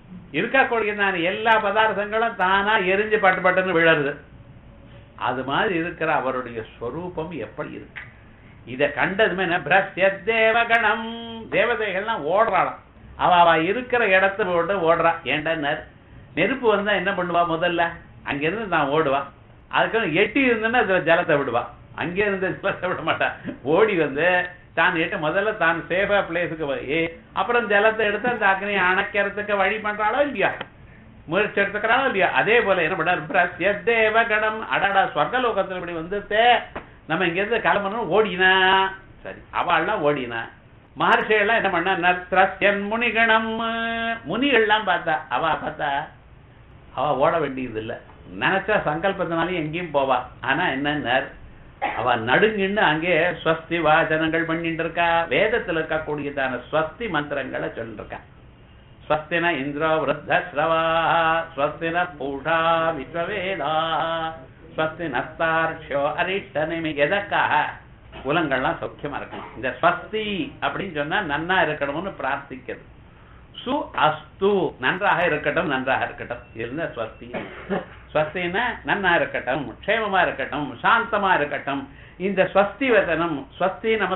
இருக்கக்கூடியதான எல்லா பதார்த்தங்களும் தானா எரிஞ்சு பட்டு பட்டுன்னு விழருது அது மாதிரி இருக்கிற அவருடைய ஸ்வரூபம் எப்படி இருக்கு இத கண்டதுமே என்ன பிரஸ்ய தேவகணம் தேவதைகள்லாம் ஓடுறாளாம் அவ அவ இருக்கிற இடத்த விட்டு ஓடுறா ஏன்டா நெருப்பு வந்தா என்ன பண்ணுவா முதல்ல அங்கிருந்து நான் ஓடுவா அதுக்கு எட்டி இருந்துன்னா அதுல ஜலத்தை விடுவா அங்கே இருந்து ஜலத்தை விட மாட்டா ஓடி வந்து தான் எட்டு முதல்ல தான் சேஃபா பிளேஸுக்கு போய் அப்புறம் ஜலத்தை எடுத்து அந்த அக்னியை அணைக்கிறதுக்கு வழி பண்றாளோ இல்லையா முயற்சி எடுத்துக்கிறாளோ இல்லையா அதே போல என்ன பண்ணார் பிரஸ்ய தேவகணம் அடடா ஸ்வர்கலோகத்துல இப்படி வந்துட்டே நம்ம இங்க இருந்து கிளம்பணும் ஓடினா சரி அவள்லாம் ஓடினா மகர்ஷியெல்லாம் என்ன பண்ணா நர்த்திரஸ்யன் முனிகணம் முனிகள்லாம் பார்த்தா அவ பார்த்தா அவ ஓட வேண்டியது இல்ல நினைச்சா சங்கல்பத்தினாலே எங்கேயும் போவா ஆனா என்ன அவ நடுங்கின்னு அங்கே ஸ்வஸ்தி வாசனங்கள் பண்ணிட்டு இருக்கா வேதத்துல இருக்கக்கூடியதான ஸ்வஸ்தி மந்திரங்களை சொல்லிருக்கா ஸ்வஸ்தின இந்திரோ விருத்தஸ்ரவா ஸ்வஸ்தின பூஷா விஸ்வவேதா ஸ்வஸ்தி நஸ்தார்ஷோ அரிஷ்டனிமி எதற்காக குலங்கள்லாம் சௌக்கியமா இருக்கணும் இந்த ஸ்வஸ்தி அப்படின்னு சொன்னா நன்னா இருக்கணும்னு பிரார்த்திக்கிறது சு அஸ்து நன்றாக இருக்கட்டும் நன்றாக இருக்கட்டும் இருந்த ஸ்வஸ்தி ஸ்வஸ்தின்னா நன்னா இருக்கட்டும் க்ஷேமமா இருக்கட்டும் சாந்தமா இருக்கட்டும் இந்த ஸ்வஸ்தி வதனம் ஸ்வஸ்தி நம